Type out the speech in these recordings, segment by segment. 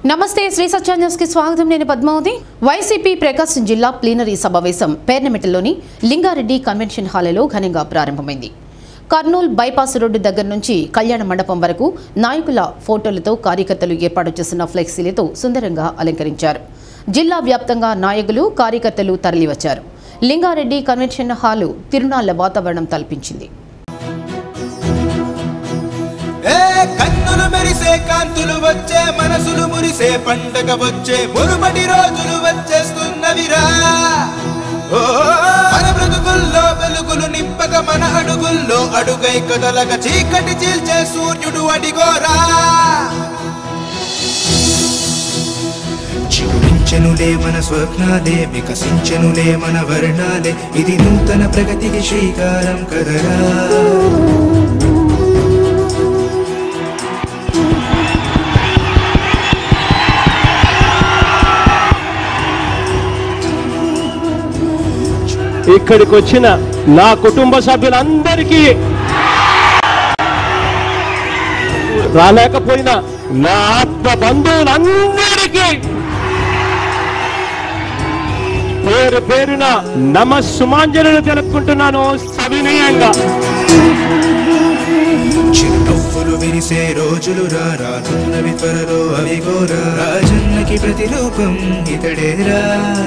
నమస్తే శ్రీ సత్య న్యూస్ కి స్వాగతం నేను పద్మావతి వైసీపీ ప్రకాశం జిల్లా ప్లీనరీ సమావేశం పేర్నమిట్టలోని లింగారెడ్డి కన్వెన్షన్ హాల్లో ఘనంగా ప్రారంభమైంది కర్నూలు బైపాస్ రోడ్డు దగ్గర నుంచి కళ్యాణ మండపం వరకు నాయకుల ఫోటోలతో కార్యకర్తలు ఏర్పాటు చేసిన ఫ్లెక్సీలతో సుందరంగా అలంకరించారు జిల్లా వ్యాప్తంగా నాయకులు కార్యకర్తలు తరలివచ్చారు లింగారెడ్డి కన్వెన్షన్ హాలు తిరునాళ్ల వాతావరణం తల్పించింది ఏ కన్నులు మెరిసే కాంతులు వచ్చే మనసులు మురిసే పండగ వచ్చే మురుమటి రోజులు వచ్చేస్తున్నవిరా ఓ, మన బ్రతుకుల్లో వెలుగులు నింపక మన అడుగుల్లో అడుగై కదలక చీకటి చీల్చే సూర్యుడు అడిగోరా చిగురించెనులే మన స్వప్నాలే వికసించెనులే మన వర్ణాలే ఇది నూతన ప్రగతికి శ్రీకారం కదరా ఇక్కడికి వచ్చిన నా కుటుంబ సభ్యులందరికీ రాలేకపోయినా నా ఆత్మ బంధువులందరికీ పేరు పేరున నమస్సుమాంజలు తెలుపుకుంటున్నాను సవినయంగా చిరునవ్వులు విరిసే రోజులు రా రానున్నవి త్వరలో అవి గోరా రాజన్నకి ప్రతిరూపం ఇతడేరా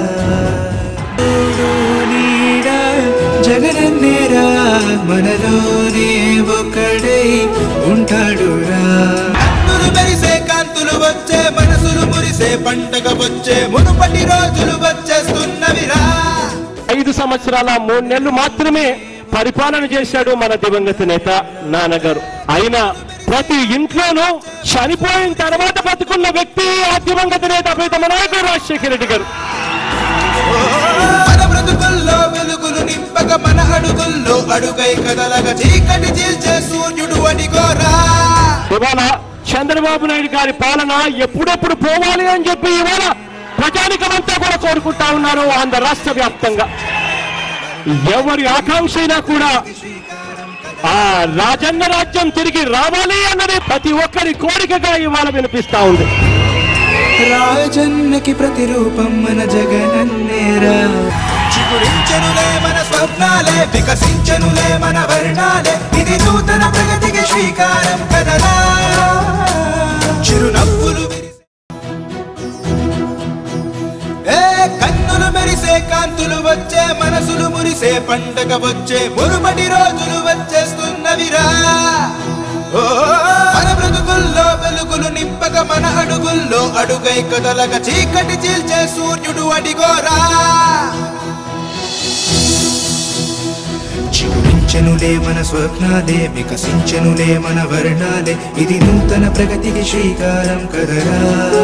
తోడు నీడ జగనన్నేరా మనలోనే ఒకడై ఉంటాడురా కన్నులు మెరిసే కాంతులు వచ్చే మనసులు మురిసే పంటగ వచ్చే మునుపటి రోజులు వచ్చేస్తున్నవిరా ఐదు సంవత్సరాల మూడు నెలలు మాత్రమే పరిపాలన చేశాడు మన దివంగత నేత నాన్నగారు అయినా ప్రతి ఇంట్లోనూ చనిపోయిన తర్వాత బతుకున్న వ్యక్తి ఆ దివంగత నేత ప్రీతమ నాయకుడు రాజశేఖర రెడ్డి గారు మన బ్రతుకుల్లో వెలుగులు నింపక మన అడుగుల్లో అడుగై కదలక చీకటి చీల్చే సూర్యుడు అడిగోరా ఇవాళ చంద్రబాబు నాయుడు గారి పాలన ఎప్పుడెప్పుడు పోవాలి అని చెప్పి ఇవాళ ప్రజానికమంతా కూడా కోరుకుంటా ఉన్నారు ఆంధ్ర రాష్ట్ర వ్యాప్తంగా ఎవరి ఆకాంక్ష అయినా కూడా ఆ రాజన్న రాజ్యం తిరిగి రావాలి అన్నది ప్రతి ఒక్కరి కోరికగా ఇవాళ వినిపిస్తా ఉంది రాజన్నకి ప్రతిరూపం మన జగనన్నేరా చిగురించనులే మన స్వప్నాలే వికసించనులే మన వర్ణాలే ఇది నూతన ప్రగతికి శ్రీకారం కదలా చిరునవ్వులు విరిసే ఏ కన్నులు మెరిసే కాంతులు వచ్చే మనసులు మురిసే పండగ వచ్చే మురుమటి రోజులు వచ్చేస్తున్నవిరా ఓ, మన బ్రతుకుల్లో వెలుగులు నింపక మన అడుగుల్లో అడుగై కదలక చీకటి చీల్చే సూర్యుడు అడిగోరా చిగురించెనులే మన స్వప్నాలే వికసించెనులే మన వర్ణాలే ఇది నూతన ప్రగతికి శ్రీకారం కదరా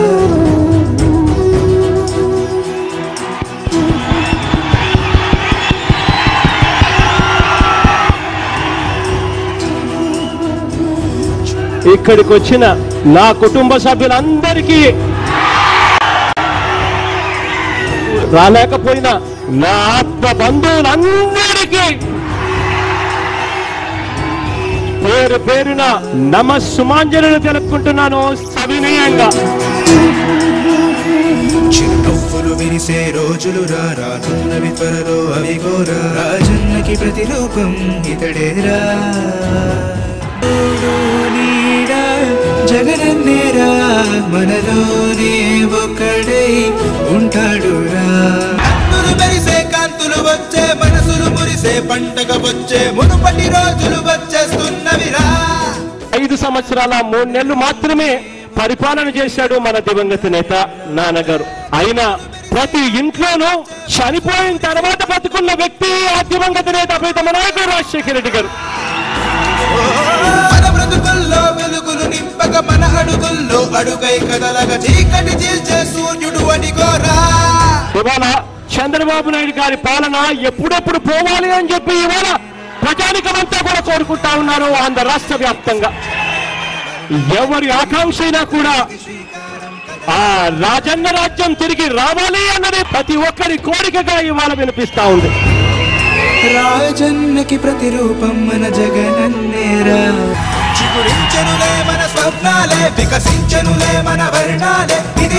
ఇక్కడికి వచ్చిన నా కుటుంబ సభ్యులందరికీ రాలేకపోయినా నా ఆత్మ బంధువులందరికీ పేరు పేరున నమస్సుమాంజలు తెలుపుకుంటున్నాను సవినయంగా చిరునవ్వులు విరిసే రోజులు రా రానున్నవి త్వరలో అవి గోరా రాజన్నకి ప్రతిరూపం ఇతడేరా తోడు నీడ జగనన్నేరా మనలోనే ఒకడై ఉంటాడురా కన్నులు మెరిసే కాంతులు వచ్చే మనసులు మురిసే పండగ వచ్చే మునుపటి రోజులు వచ్చేస్తున్నవిరా ఐదు సంవత్సరాల మూడు నెలలు మాత్రమే పరిపాలన చేశాడు మన దివంగత నేత నాన్నగారు అయినా ప్రతి ఇంట్లోనూ చనిపోయిన తర్వాత బతుకున్న వ్యక్తి ఆ దివంగత నేత ప్రీతమ నాయకుడు రాజశేఖర రెడ్డి గారు మన బ్రతుకుల్లో వెలుగులు నింపక మన అడుగుల్లో అడుగై కదలక చీకటి చీల్చే సూర్యుడు అడిగోరా ఇవాళ చంద్రబాబు నాయుడు గారి పాలన ఎప్పుడెప్పుడు పోవాలి అని చెప్పి ఇవాళ ప్రజానికమంతా కూడా కోరుకుంటా ఉన్నారు ఆంధ్ర రాష్ట్ర వ్యాప్తంగా ఎవరి ఆకాంక్ష అయినా కూడా ఆ రాజన్న రాజ్యం తిరిగి రావాలి అన్నది ప్రతి ఒక్కరి కోరికగా ఇవాళ వినిపిస్తా ఉంది రాజన్నకి ప్రతిరూపం మన జగనన్నేరా చిగురించెనులే మన స్వప్నాలే వికసించెనులే మన వర్ణాలే ఇది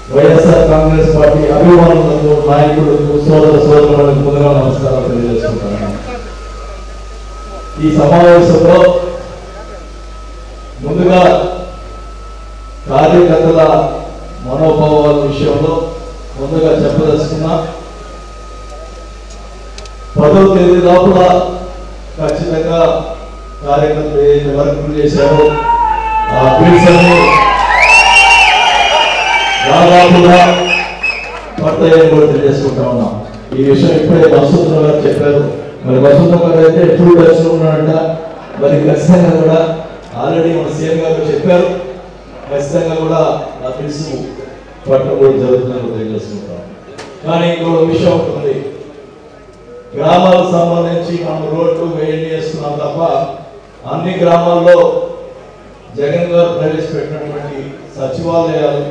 వైఎస్ఆర్ కాంగ్రెస్ పార్టీ అభిమానులకు నాయకులకు సోదర సోదరులకు ముందుగా నమస్కారాలు తెలియజేసుకుంటాను ఈ సమావేశంలో ముందుగా కార్యకర్తల మనోభావాల విషయంలో ముందుగా చెప్పదలుచుకున్నా పదవ తేదీ లోపల ఖచ్చితంగా కార్యకర్తలు ఏదైతే వర్కులు చేశారో ఆ బిల్స్ అన్ని దాదాపుగా పడతాయని కూడా తెలియజేసుకుంటా ఉన్నాం ఈ విషయం ఇప్పుడే వసంతరావు గారు చెప్పారు మరి వసంతరావు గారు అయితే ఎప్పుడు టచ్ లో ఉన్నాడంట మరి ఖచ్చితంగా కూడా ఆల్రెడీ మన సీఎం గారు చెప్పారు ఖచ్చితంగా కూడా ఆ బిల్స్ పట్టడం కూడా జరుగుతుందని తెలియజేసుకుంటాం కానీ ఇంకో విషయం ఉంటుంది గ్రామాలకు సంబంధించి మనం రోడ్లు వేయండి చేస్తున్నాం తప్ప అన్ని గ్రామాల్లో జగన్ గారు ప్రవేశపెట్టినటువంటి సచివాలయాలు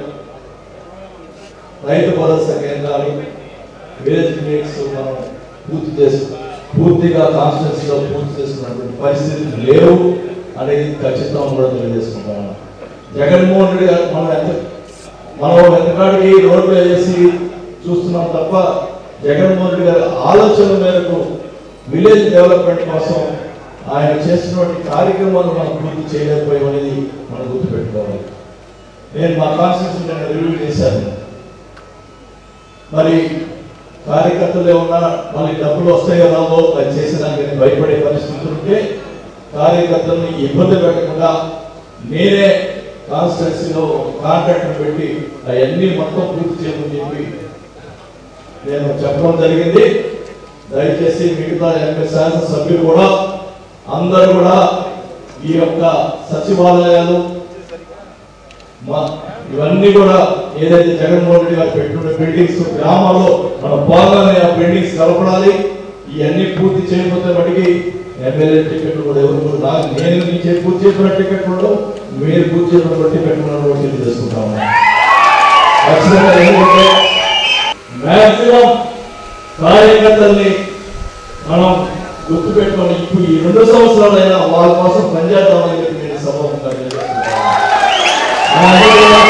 రైతు భరోసా కేంద్రాలు విలేజ్ క్లినిక్స్ మనం పూర్తి చేసు పూర్తిగా కాన్స్టిట్యూన్సీలో పూర్తి చేసుకున్నటువంటి పరిస్థితులు లేవు అనేది ఖచ్చితంగా కూడా తెలియజేసుకుంటాము జగన్మోహన్ రెడ్డి గారు మనం ఎంత మనం ఎంతకాడికి రోడ్లు వేసి చూస్తున్నాం తప్ప జగన్మోహన్ రెడ్డి గారి ఆలోచన మేరకు విలేజ్ డెవలప్మెంట్ కోసం ఆయన చేసినటువంటి కార్యక్రమాలు మనం పూర్తి చేయలేకపోయాం అనేది మనం గుర్తుపెట్టుకోవాలి నేను మా కాన్స్టిట్యూషన్ నేను రివ్యూ చేశాను మరి కార్యకర్తలు ఏమన్నా మళ్ళీ డబ్బులు వస్తాయో రావో అది చేసేదానికి భయపడే పరిస్థితులు ఉంటే కార్యకర్తల్ని ఇబ్బంది పెట్టకుండా నేనే కాన్స్టిట్యున్సీలో కాంట్రాక్టర్ పెట్టి అవన్నీ మొత్తం పూర్తి చేయమని చెప్పి నేను చెప్పడం జరిగింది దయచేసి మిగతా ఎంపీ శాసనసభ్యులు కూడా అందరూ కూడా ఈ యొక్క సచివాలయాలు మా ఇవన్నీ కూడా ఏదైతే జగన్మోహన్ రెడ్డి గారు పెట్టుకున్న బిల్డింగ్స్ గ్రామాల్లో మన పోగానే ఆ బిల్డింగ్స్ కలపడాలి ఇవన్నీ పూర్తి చేయకపోతే మటుకి ఎమ్మెల్యే టికెట్ కూడా ఎవరు కూడా నాకు నేను నుంచి పూర్తి చేసిన టికెట్ ఉండవు మీరు పూర్తి చేసిన టికెట్ కూడా తెలియజేసుకుంటాము ఖచ్చితంగా ఎందుకంటే మాక్సిమం కార్యకర్తల్ని మనం గుర్తుపెట్టుకొని ఇప్పుడు ఈ రెండు సంవత్సరాలైనా వాళ్ళ కోసం పనిచేద్దామని చెప్పి నేను సభాముఖంగా తెలియజేస్తున్నాను అలాగే కూడా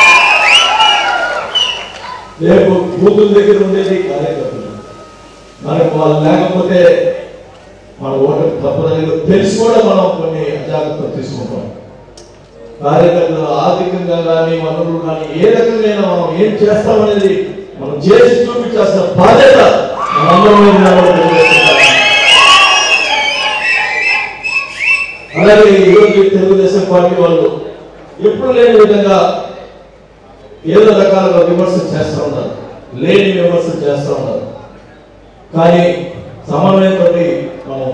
రేపు బూతుల దగ్గర ఉండేది కార్యకర్తలు మనకు వాళ్ళు లేకపోతే మన ఓటర్ తప్పదని తెలిసి కూడా మనం కొన్ని అజాగ్రత్తలు తీసుకుంటాం కార్యకర్తలు ఆర్థికంగా కానీ వనరులు కానీ ఏ రకంగా మనం ఏం చేస్తామనేది మనం చేసి చూపించాల్సిన బాధ్యత మనందరం మీద నిలబడి తెలియజేస్తున్నాం. అలాగే ఈరోజు తెలుగుదేశం పార్టీ వాళ్ళు ఎప్పుడు లేని విధంగా ఏదో రకాలుగా విమర్శలు చేస్తూ ఉన్నారు లేని విమర్శలు చేస్తూ ఉన్నారు కానీ సమన్వయంతో మనం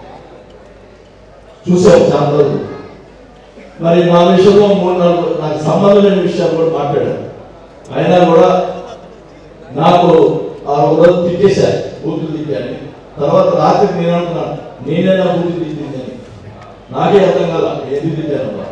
చూసాం చాలా రోజులు మరి నా విషయంలో మూడు నాలుగు నాకు సంబంధం లేని విషయాలు కూడా మాట్లాడాను అయినా కూడా నాకు ఆ రోజు తిట్టేశారు బూతులు తిట్టాను తర్వాత రాత్రి నేను అనుకున్నాను నేనే నా బూతులు తిట్టిందని నాకే అర్థం కాల ఎందుకు తిట్టాను అబ్బా.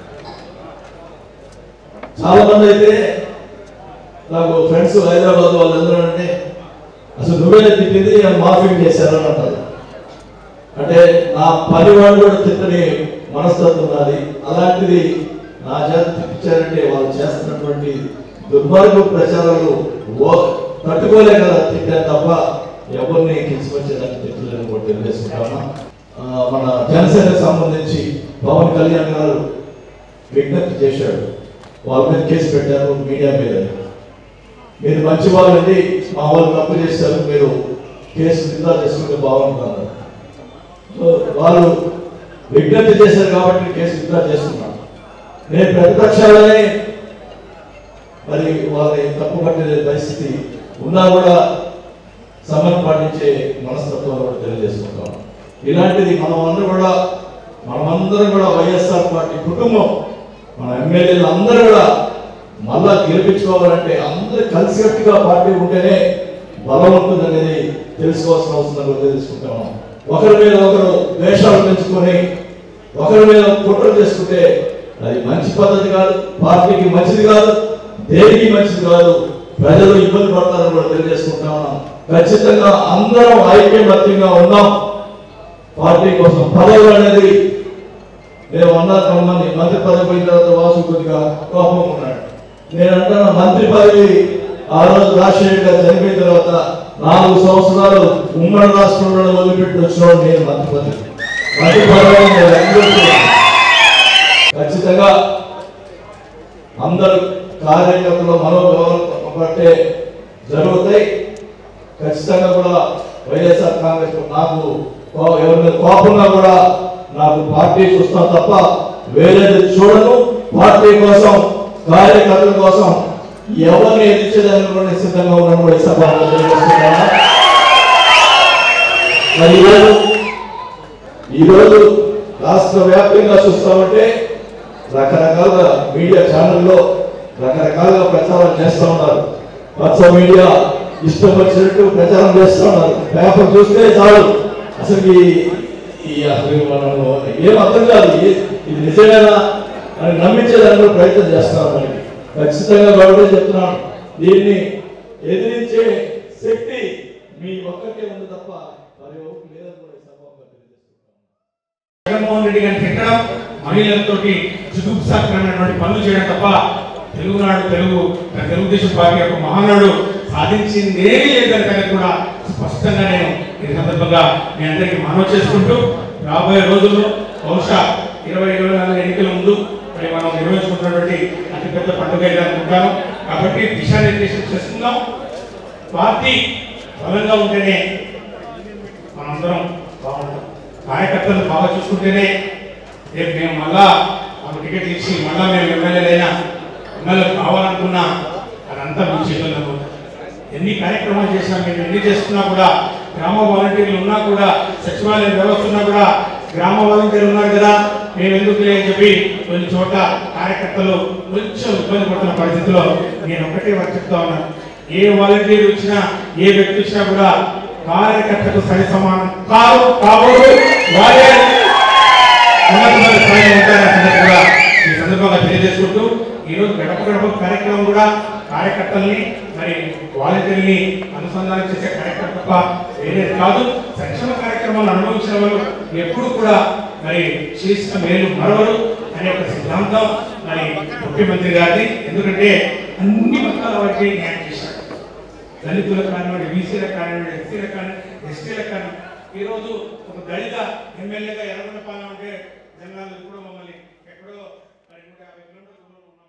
చాలా మంది అయితే నాకు ఫ్రెండ్స్ హైదరాబాద్ వాళ్ళందరూ అంటే అసలు నువ్వే తిట్టింది మార్ఫింగ్ చేశారని అంటారు అంటే నా పని వాళ్ళు కూడా తిట్టని మనస్తత్వం నాది అలాంటిది నా చేత తిప్పించారంటే వాళ్ళు చేస్తున్నటువంటి దుర్మార్గ ప్రచారాలు ఓ- తట్టుకోలే కదా తిట్టాను తప్ప ఎవరిని కించపరిచేదాన్ని తిట్టలేని కూడా తెలియజేసుకుంటాను ఆ, మన జనసేనకు సంబంధించి పవన్ కళ్యాణ్ గారు విజ్ఞప్తి చేశాడు వాళ్ళ మీద కేసు పెట్టారు మీడియా మీద మీరు మంచి వాళ్ళండి మా వాళ్ళు తప్పు చేశారు మీరు కేసు విత్డ్రా చేసుకుంటే బాగుంటున్నారు సో వాళ్ళు విజ్ఞప్తి చేశారు కాబట్టి కేసు విత్డ్రా చేసుకున్నాను నేను ప్రతిపక్షాలనే మరి వాళ్ళని తప్పు పట్టే పరిస్థితి ఉన్నా కూడా సమయం పాటించే మనస్తత్వం కూడా తెలియజేసుకుంటాం ఇలాంటిది మనం అందరూ కూడా మనమందరం కూడా వైఎస్ఆర్ పార్టీ కుటుంబం మన ఎమ్మెల్యేలు అందరూ కూడా మళ్ళా గెలిపించుకోవాలంటే అందరూ కలిసికట్టుగా పార్టీ ఉంటేనే బలం ఉంటుంది అనేది తెలుసుకోవాల్సిన అవసరం కూడా తెలుసుకుంటాము ఒకరి మీద ఒకరు వేషాలు పెంచుకొని ఒకరి మీద కుట్ర చేసుకుంటే అది మంచి పద్ధతి కాదు పార్టీకి మంచిది కాదు దేనికి మంచిది కాదు ప్రజలు ఇబ్బంది పడతారని కూడా తెలియజేసుకుంటా ఉన్నాం ఖచ్చితంగా అందరం ఐక్యమత్యంగా ఉన్నాం పార్టీ కోసం పదవులు అనేది నేను అన్నారు కొంతమంది మంత్రి పదవి పోయిన తర్వాత వాసు కొద్దిగా కోపం ఉన్నాడు నేను అంటున్న మంత్రి పదవి ఆ రోజు రాజశేఖర్ గారు చనిపోయిన తర్వాత నాలుగు సంవత్సరాలు ఉమ్మడి రాష్ట్రంలో వదిలిపెట్టి వచ్చిన నేను మంత్రి పదవి మంత్రి పదవి నేను అనుభవిస్తున్నాను. ఖచ్చితంగా అందరు కార్యకర్తలు మనోభావాలు బట్టే జరుగుతాయి ఖచ్చితంగా కూడా వైఎస్ఆర్ కాంగ్రెస్ నాకు కో- ఎవరి మీద కోపంగా కూడా నాకు పార్టీ చూస్తాను తప్ప వేరేది చూడను పార్టీ కోసం కార్యకర్తల కోసం ఎవరిని ఎదిరించేదానికి కూడా నేను సిద్ధంగా ఉన్నాను కూడా ఈ సభలో తెలియజేస్తున్నాను. మరి ఈరోజు ఈరోజు రాష్ట్ర వ్యాప్తంగా చూస్తామంటే రకరకాల మీడియా ఛానల్లో రకరకాలుగా ప్రచారం చేస్తూ ఉన్నారు పచ్చ మీడియా ఇష్టం వచ్చినట్టు ప్రచారం చేస్తూ ఉన్నారు పేపర్ చూస్తే చాలు అసలు ఈ- ఈ అసలు మనం ఏం అర్థం కాదు ఏ- ఇది నిజమేనా అని నమ్మించేదానికి కూడా ప్రయత్నం చేస్తాం మనకి ఖచ్చితంగా గౌరవ చెప్తున్నాను దీన్ని ఎదిరించే శక్తి మీ ఒక్కరికే ఉంది తప్ప మరి ఎవరికి లేదని కూడా ఈ సభలో తెలియజేస్తున్నాను జగన్మోహన్ రెడ్డి గారిని తిట్టడం మహిళలతోటి జుగుప్సాకరమైనటువంటి పనులు చేయడం తప్ప తెలుగునాడు తెలుగు తెలుగుదేశం పార్టీ యొక్క మహానాడు సాధించిందేమీ లేదని కనుక కూడా స్పష్టంగా నేను ఈ సందర్భంగా మీ అందరికీ మనవి చేసుకుంటూ రాబోయే రోజుల్లో బహుశా ఇరవై ఇరవై నాలుగు ఎన్నికల ముందు మరి మనం నిర్వహించుకున్నటువంటి అతిపెద్ద పండుగ ఇది అనుకుంటాను కాబట్టి దిశానిర్దేశం చేసుకుందాం పార్టీ బలంగా ఉంటేనే మనందరం బాగుంటాం కార్యకర్తలు బాగా చూసుకుంటేనే రేపు మేము మళ్ళా మాకు టికెట్ ఇచ్చి మళ్ళా మేము ఎమ్మెల్యేలైనా ఎమ్మెల్యే కావాలనుకున్నా అదంతా మీ చేతుల్లో ఉంది. ఎన్ని కార్యక్రమాలు చేసినా మేము ఎన్ని చేస్తున్నా కూడా గ్రామ వాలంటీర్లు ఉన్నా కూడా సచివాలయం వ్యవస్థ ఉన్నా కూడా గ్రామ వాలంటీర్లు ఉన్నారు కదా మేము ఎందుకు అని చెప్పి కొన్ని చోట్ల కార్యకర్తలు కొంచెం ఇబ్బంది పడుతున్న పరిస్థితిలో నేను ఒకటే వారు చెప్తా ఉన్నాను ఏ వాలంటీర్ వచ్చినా ఏ వ్యక్తి వచ్చినా కూడా కార్యకర్తకు సరి సమానం కాదు కాబోదు వారే ఉన్నతమైన స్థాయిలో ఉంటారనే సంగతి కూడా ఈ సందర్భంగా తెలియజేసుకుంటూ ఈరోజు గడప గడప కార్యక్రమం కూడా కార్యకర్తల్ని మరి వాలంటీర్ని అనుసంధానం చేసే కార్యక్రమం తప్ప వేరేది కాదు సంక్షేమ కార్యక్రమాలు అనుభవించిన వాళ్ళు ఎప్పుడు కూడా మరి చేసిన మేలు మరవరు అనే ఒక సిద్ధాంతం మరి ముఖ్యమంత్రి గారిది ఎందుకంటే అన్ని వర్గాల వారికి న్యాయం చేశారు దళితులకు కానివ్వండి బీసీలకు కానివ్వండి ఎస్సీలకు కానివ్వండి ఎస్టీలకు కానివ్వండి ఈరోజు ఒక దళిత ఎమ్మెల్యేగా ఎర్రగొండ పాలన అంటే జనాలు కూడా మమ్మల్ని ఎక్కడో మరి నూట యాభై కిలోమీటర్ల దూరంలో ఉన్నాం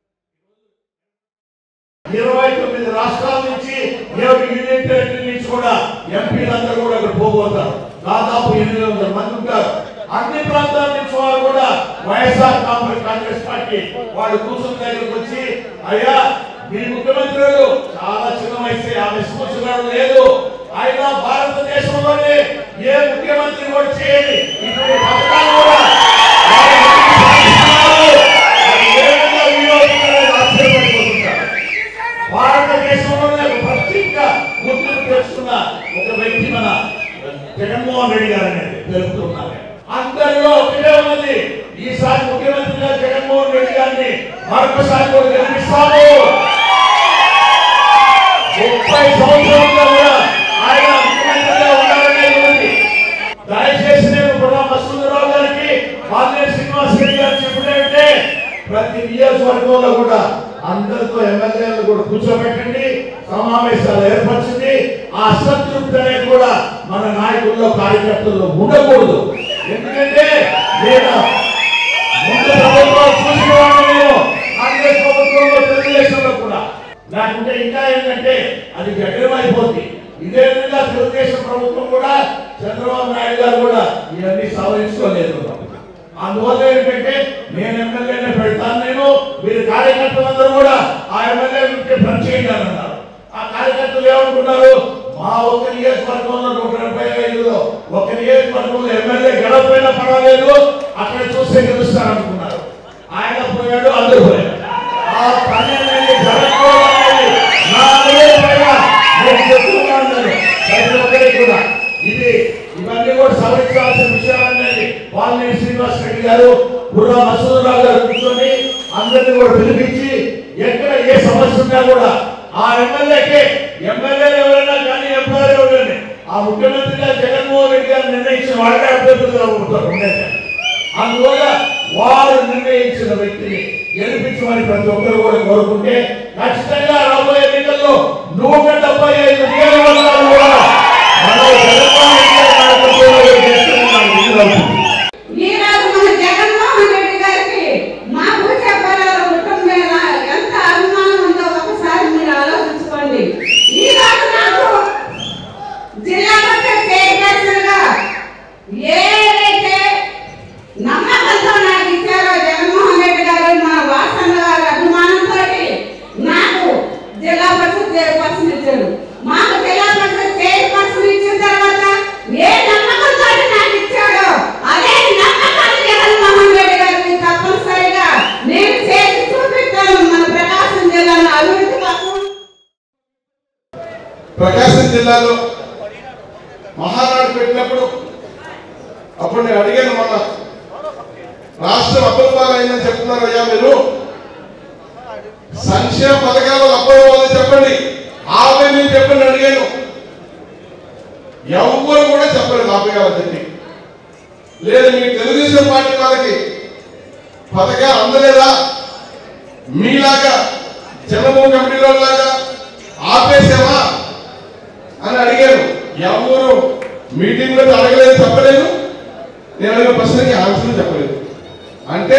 ఇరవై తొమ్మిది రాష్ట్రాల నుంచి ఏడు యూనియన్ టెరిటరీ నుంచి కూడా ఎంపీలందరూ కూడా ఇక్కడ పోబోతారు దాదాపు ఎనిమిది వందల మంది ఉంటారు అన్ని ప్రాంతాల నుంచి వారు కూడా వైఎస్ఆర్ కాంగ్రెస్ కాంగ్రెస్ పార్టీ వాళ్ళు కూర్చున్న దగ్గరకు వచ్చి అయ్యా మీ ముఖ్యమంత్రి గారు చాలా చిన్న వయసు యాభై సంవత్సరాలు లేదు అయినా భారతదేశంలోనే ఏ ముఖ్యమంత్రి కూడా చేయని ఇటువంటి పథకాలు కూడా వారు సాధిస్తున్నారు. అది ఏ విధంగా వినియోగిస్తున్నారో ఆశ్చర్యపడిపోతుంటారు. భారతదేశంలోనే ఒక ప్రత్యేక గుర్తింపు తెచ్చుకున్న ఒక వ్యక్తి మన జగన్మోహన్ రెడ్డి గారు అనేది తెలుపుతున్నారు అందరిలో ఒకటే ఉన్నది ఈసారి ముఖ్యమంత్రిగా జగన్మోహన్ రెడ్డి గారిని మరొకసారి కూడా గెలిపిస్తాము ముప్పై సంవత్సరాలుగా కూడా ఆయన ముఖ్యమంత్రిగా ఉండాలనేది ఉంది దయచేసి నేను ఇప్పుడు మసూదరావు గారికి మాల్య శ్రీనివాస్ రెడ్డి గారు చెప్పినట్టే ప్రతి నియోజకవర్గంలో కూడా అందరితో ఎమ్మెల్యేలు కూడా కూర్చోబెట్టండి సమావేశాలు ఏర్పరిచింది ఆ అసంతృప్తి అనేది కూడా మన నాయకుల్లో కార్యకర్తల్లో ఉండకూడదు ఎందుకంటే నేను ముందు ప్రభుత్వాలు చూసిన వాడిని నేను కాంగ్రెస్ ప్రభుత్వంలో తెలుగుదేశంలో కూడా లేకుంటే ఇంకా ఏంటంటే అది జటిలమైపోతుంది ఇదే విధంగా తెలుగుదేశం ప్రభుత్వం కూడా చంద్రబాబు నాయుడు గారు కూడా ఇవన్నీ సవరించుకోలేదు అందువల్ల ఏంటంటే నేను ఎమ్మెల్యేనే పెడతాను నేను మీరు కార్యకర్తలందరూ కూడా ఆ ఎమ్మెల్యే ఉంటే పని చేయండి అని అన్నారు ఆ కార్యకర్తలు ఏమనుకున్నారు మా ఒక్క నియోజకవర్గంలో నూట డెబ్బై ఐదులో ఒక నియోజకవర్గంలో ఎమ్మెల్యే గెలవపోయినా పర్వాలేదు అక్కడ చూస్తే గెలుస్తారనుకున్నారు ఆయన పోయాడు అందరూ పోయాడు ఆ పని అనేది జరగకూడదనేది నా అభిప్రాయంగా నేను చెప్తున్నాను నేను ప్రతి ఒక్కరికి కూడా ఇది ఇవన్నీ కూడా సవరించాల్సిన విషయాలనేది వాల్మీకి శ్రీనివాస్ రెడ్డి గారు బుర్రా మసూదరావు గారు కూర్చొని అందరినీ కూడా పిలిపించి ఎక్కడ ఏ సమస్య ఉన్నా కూడా ఆ ఎమ్మెల్యేకి ఎమ్మెల్యేలు ఎవరైనా కానీ ఎంపీఆర్ ఎవరైనా ఆ ముఖ్యమంత్రిగా జగన్మోహన్ రెడ్డి గారు నిర్ణయించిన వాళ్ళే అభ్యర్థులుగా ఉంటారు ఉండేది అందువల్ల వారు నిర్ణయించిన వ్యక్తిని గెలిపించమని ప్రతి ఒక్కరు కూడా కోరుకుంటే ఖచ్చితంగా రాబోయే ఎన్నికల్లో నూట డెబ్బై ఐదు నియోజకవర్గాలు కూడా మనం జగన్మోహన్ రెడ్డి గారి నాయకత్వంలో చేస్తున్నాం వీలవుతుంది. ఈరోజు మన జగన్మోహన్ రెడ్డి గారికి మా భూచక్రాల కుటుంబం మీద ఎంత అభిమానం ఉందో ఒకసారి మీరు ఆలోచించుకోండి ఈ రోజు నాకు జిల్లా పరిషత్ చైర్పర్సన్ గా ఏదైతే నమ్మకంతో నాకు ఇచ్చారో జగన్మోహన్ రెడ్డి గారు మా వాసన్న గారి అభిమానంతో నాకు జిల్లా పరిషత్ చైర్పర్సన్ ఇచ్చారు మాకు జిల్లా పరిషత్ చైర్పర్సన్ ఇచ్చిన తర్వాత ఏ నమ్మకంతో నాకు ఇచ్చాడో అదే నమ్మకాన్ని జగన్మోహన్ రెడ్డి గారికి తప్పనిసరిగా నేను చేసి చూపిస్తాను మన ప్రకాశం జిల్లాను అభివృద్ధి కోసం ప్రకాశం జిల్లాలో మహానాడు పెట్టినప్పుడు అప్పుడు నేను అడిగాను మొన్న రాష్ట్రం అప్పలపాలైందని చెప్తున్నారు అయ్యా మీరు సంక్షేమ పథకాలు అప్పలపాలని చెప్పండి ఆపే మీరు చెప్పండి అడిగాను ఎవ్వరు కూడా చెప్పలేదు ఆపేయాలని చెప్పి లేదు మీ తెలుగుదేశం పార్టీ వాళ్ళకి పథకాలు అందలేదా మీలాగా జనభూమి కమిటీలో లాగా ఆపేసామా అని అడిగాను ఎవరు మీటింగ్ లో అడగలేదు చెప్పలేదు నేను అడిగిన ప్రశ్నకి ఆన్సర్ చెప్పలేదు అంటే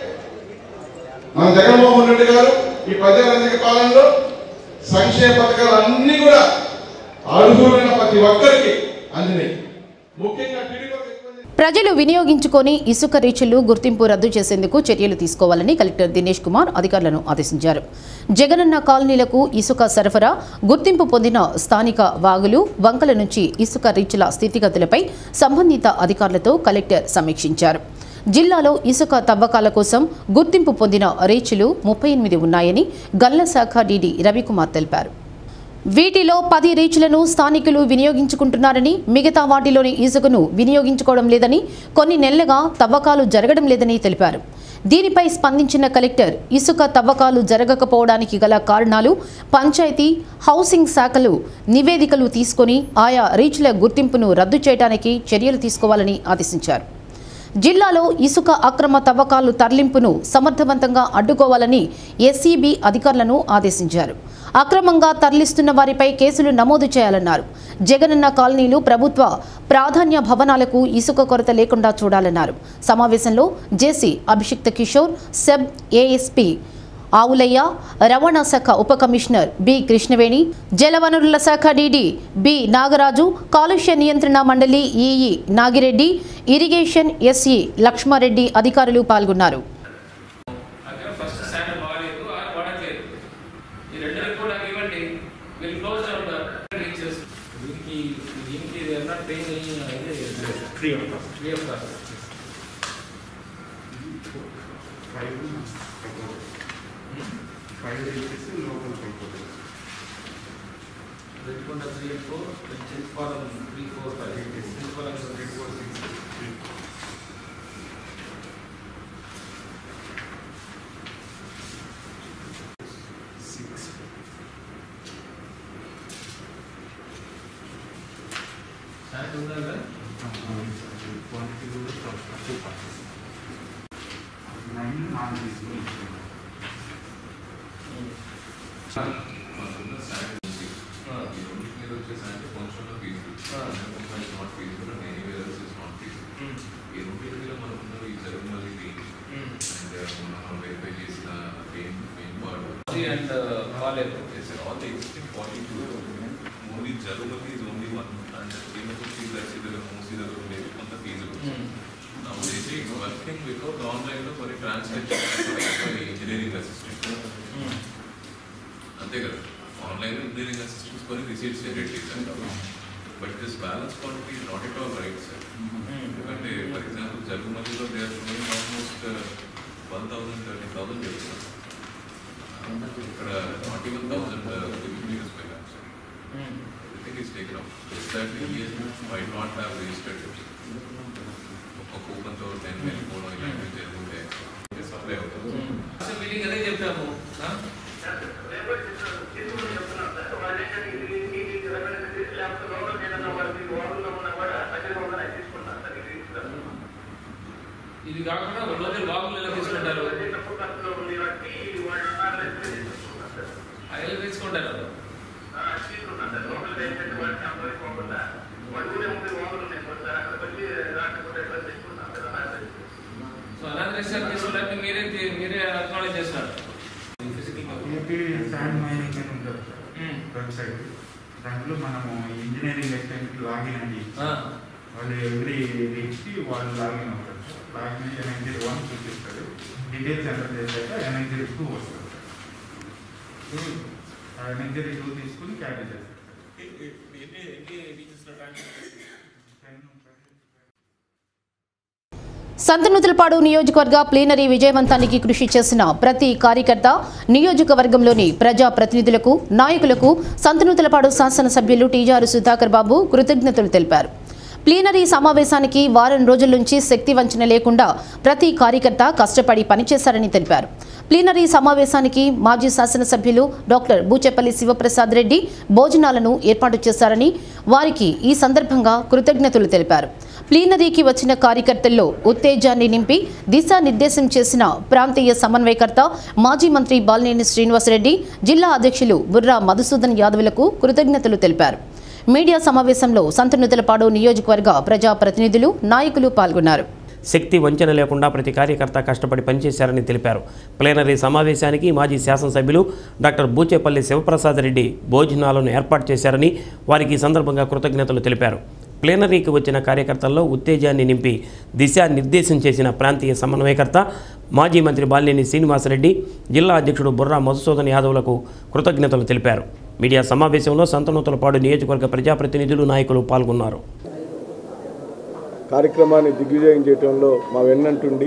మన జగన్మోహన్ రెడ్డి గారు ఈ పద్దెనిమిది పాలనలో సంక్షేమ పథకాలు అన్ని కూడా అర్హులైన ప్రతి ఒక్కరికి అందినాయి ముఖ్యంగా టీడీపీ ప్రజలు వినియోగించుకొని ఇసుక రీచులు గుర్తింపు రద్దు చేసేందుకు చర్యలు తీసుకోవాలని కలెక్టర్ దినేష్ కుమార్ అధికారులను ఆదేశించారు జగనన్న కాలనీలకు ఇసుక సరఫరా గుర్తింపు పొందిన స్థానిక వాగులు వంకల నుంచి ఇసుక రీచుల స్థితిగతులపై సంబంధిత అధికారులతో కలెక్టర్ సమీక్షించారు జిల్లాలో ఇసుక తవ్వకాల కోసం గుర్తింపు పొందిన రీచులు ముప్పై ఎనిమిది ఉన్నాయని గల్ల శాఖ డీడీ రవికుమార్ తెలిపారు వీటిలో పది రీచ్లను స్థానికులు వినియోగించుకుంటున్నారని మిగతా వాటిలోని ఇసుకను వినియోగించుకోవడం లేదని కొన్ని నెలలుగా తవ్వకాలు జరగడం లేదని తెలిపారు దీనిపై స్పందించిన కలెక్టర్ ఇసుక తవ్వకాలు జరగకపోవడానికి గల కారణాలు పంచాయతీ హౌసింగ్ శాఖలు నివేదికలు తీసుకొని ఆయా రీచ్ల గుర్తింపును రద్దు చేయడానికి చర్యలు తీసుకోవాలని ఆదేశించారు జిల్లాలో ఇసుక అక్రమ తవ్వకాలు తరలింపును సమర్థవంతంగా అడ్డుకోవాలని ఎస్సీబీ అధికారులను ఆదేశించారు అక్రమంగా తరలిస్తున్న వారిపై కేసులు నమోదు చేయాలన్నారు జగనన్న కాలనీలు ప్రభుత్వ ప్రాధాన్య భవనాలకు ఇసుక కొరత లేకుండా చూడాలన్నారు సమావేశంలో JC Abhishikta Kishore SEB ASP Avulaiah రవాణా శాఖ ఉప కమిషనర్ బి కృష్ణవేణి జలవనరుల శాఖ డీడీ బి నాగరాజు కాలుష్య నియంత్రణ మండలి EE Nagireddy irrigation SE Lakshmareddy అధికారులు పాల్గొన్నారు అక్కడ ఫస్ట్ శాండ్ బాగాలేదు ఆ పడట్లేదు ఈ రెండు రిపోర్ట్ నాకు ఇవ్వండి will close down the reaches దీనికి దీనికి ఏదైనా ట్రైన్ అయితే free of cost free of cost Redkonda three four Chitpalem three four five Chitpalem three four six sand ఉందా అండ్ కాలేదు all the existing 42, only Jalupati is only one, and Remakoti is actually the most either maybe on the feasible. Now they say it's working without online for a translation for the engineering assistant. అంతే కదా online engineering assistants కొని receipts generate చేశారు but this balance quantity is not at all right sir ఎందుకంటే for example జరుగుమల్లిలో they are showing almost one thousand thirteen thousand చెప్తున్నారు ఇక్కడ forty one thousand metres పోయినారు sir everything is taken up exactly my not have registered ఒక కూపన్తో ten వెళ్ళిపోవడం ఇలాంటివి జరుగుతుంటే సప్లై అవుతుంది అసలు మీటింగ్ అదే చెప్పాము ఆ? ఇది కాకుండా ఒక రోజు బాబులు ఎలా తీసుకుంటారు ఆ, ఎలా తీసుకుంటారు సో అనాథరేషన్ తీసుకోవడానికి మీరే తీ- మీరే అక్నాలెడ్జ్ చేస్తారు ఏపీ శాండ్ మైనింగ్ అని ఉంటుంది సార్ వెబ్సైట్ దాంట్లో మనము ఇంజనీరింగ్ అసిస్టెంట్ లాగిన్ అని ఆ. వాళ్ళు ఎవ్రీ వీక్కి వాళ్ళు లాగిన్ అవుతారు లాగిన్ అయ్యి ఎన్ఐజీ వన్ చూపిస్తారు డీటెయిల్స్ ఎంటర్ చేశాక ఎన్ఐజీ టూ వస్తుంది ఆ ఎన్ఐజీ టూ తీసుకుని క్యారీ చేస్తారు సంతనూతలపాడు నియోజకవర్గ ప్లీనరీ విజయవంతానికి కృషి చేసిన ప్రతి కార్యకర్త నియోజకవర్గంలోని ప్రజా ప్రతినిధులకు నాయకులకు సంతనూతలపాడు శాసనసభ్యులు టీజారు సుధాకర్ బాబు కృతజ్ఞతలు తెలిపారు ప్లీనరీ సమావేశానికి వారం రోజుల నుంచి శక్తి వంచన లేకుండా ప్రతి కార్యకర్త కష్టపడి పనిచేశారని తెలిపారు ప్లీనరీ సమావేశానికి మాజీ శాసనసభ్యులు డాక్టర్ బూచెపల్లి శివప్రసాద్ రెడ్డి భోజనాలను ఏర్పాటు చేశారని వారికి ఈ సందర్భంగా కృతజ్ఞతలు తెలిపారు ప్లీనరీకి వచ్చిన కార్యకర్తల్లో ఉత్తేజాన్ని నింపి దిశానిర్దేశం చేసిన ప్రాంతీయ సమన్వయకర్త మాజీ మంత్రి బాలినేని శ్రీనివాసరెడ్డి జిల్లా అధ్యక్షులు బుర్రా మధుసూదన్ యాదవులకు కృతజ్ఞతలు తెలిపారు మీడియా సమావేశంలో సంతనుతలపాడు నియోజకవర్గ ప్రజాప్రతినిధులు నాయకులు పాల్గొన్నారు శక్తి వంచన లేకుండా ప్రతి కార్యకర్త కష్టపడి పనిచేశారని తెలిపారు ప్లేనరీ సమావేశానికి మాజీ శాసనసభ్యులు డాక్టర్ బూచేపల్లి శివప్రసాద్ రెడ్డి భోజనాలను ఏర్పాటు చేశారని వారికి ఈ సందర్భంగా కృతజ్ఞతలు తెలిపారు ప్లేనరీకి వచ్చిన కార్యకర్తల్లో ఉత్తేజాన్ని నింపి దిశానిర్దేశం చేసిన ప్రాంతీయ సమన్వయకర్త మాజీ మంత్రి బాలినేని శ్రీనివాసరెడ్డి జిల్లా అధ్యక్షుడు బుర్రా మధుసూదన్ యాదవ్లకు కృతజ్ఞతలు తెలిపారు మీడియా సమావేశంలో సంతనూతలపాడు నియోజకవర్గ ప్రజాప్రతినిధులు నాయకులు పాల్గొన్నారు కార్యక్రమాన్ని దిగ్విజయం చేయటంలో మా వెన్నంటుండి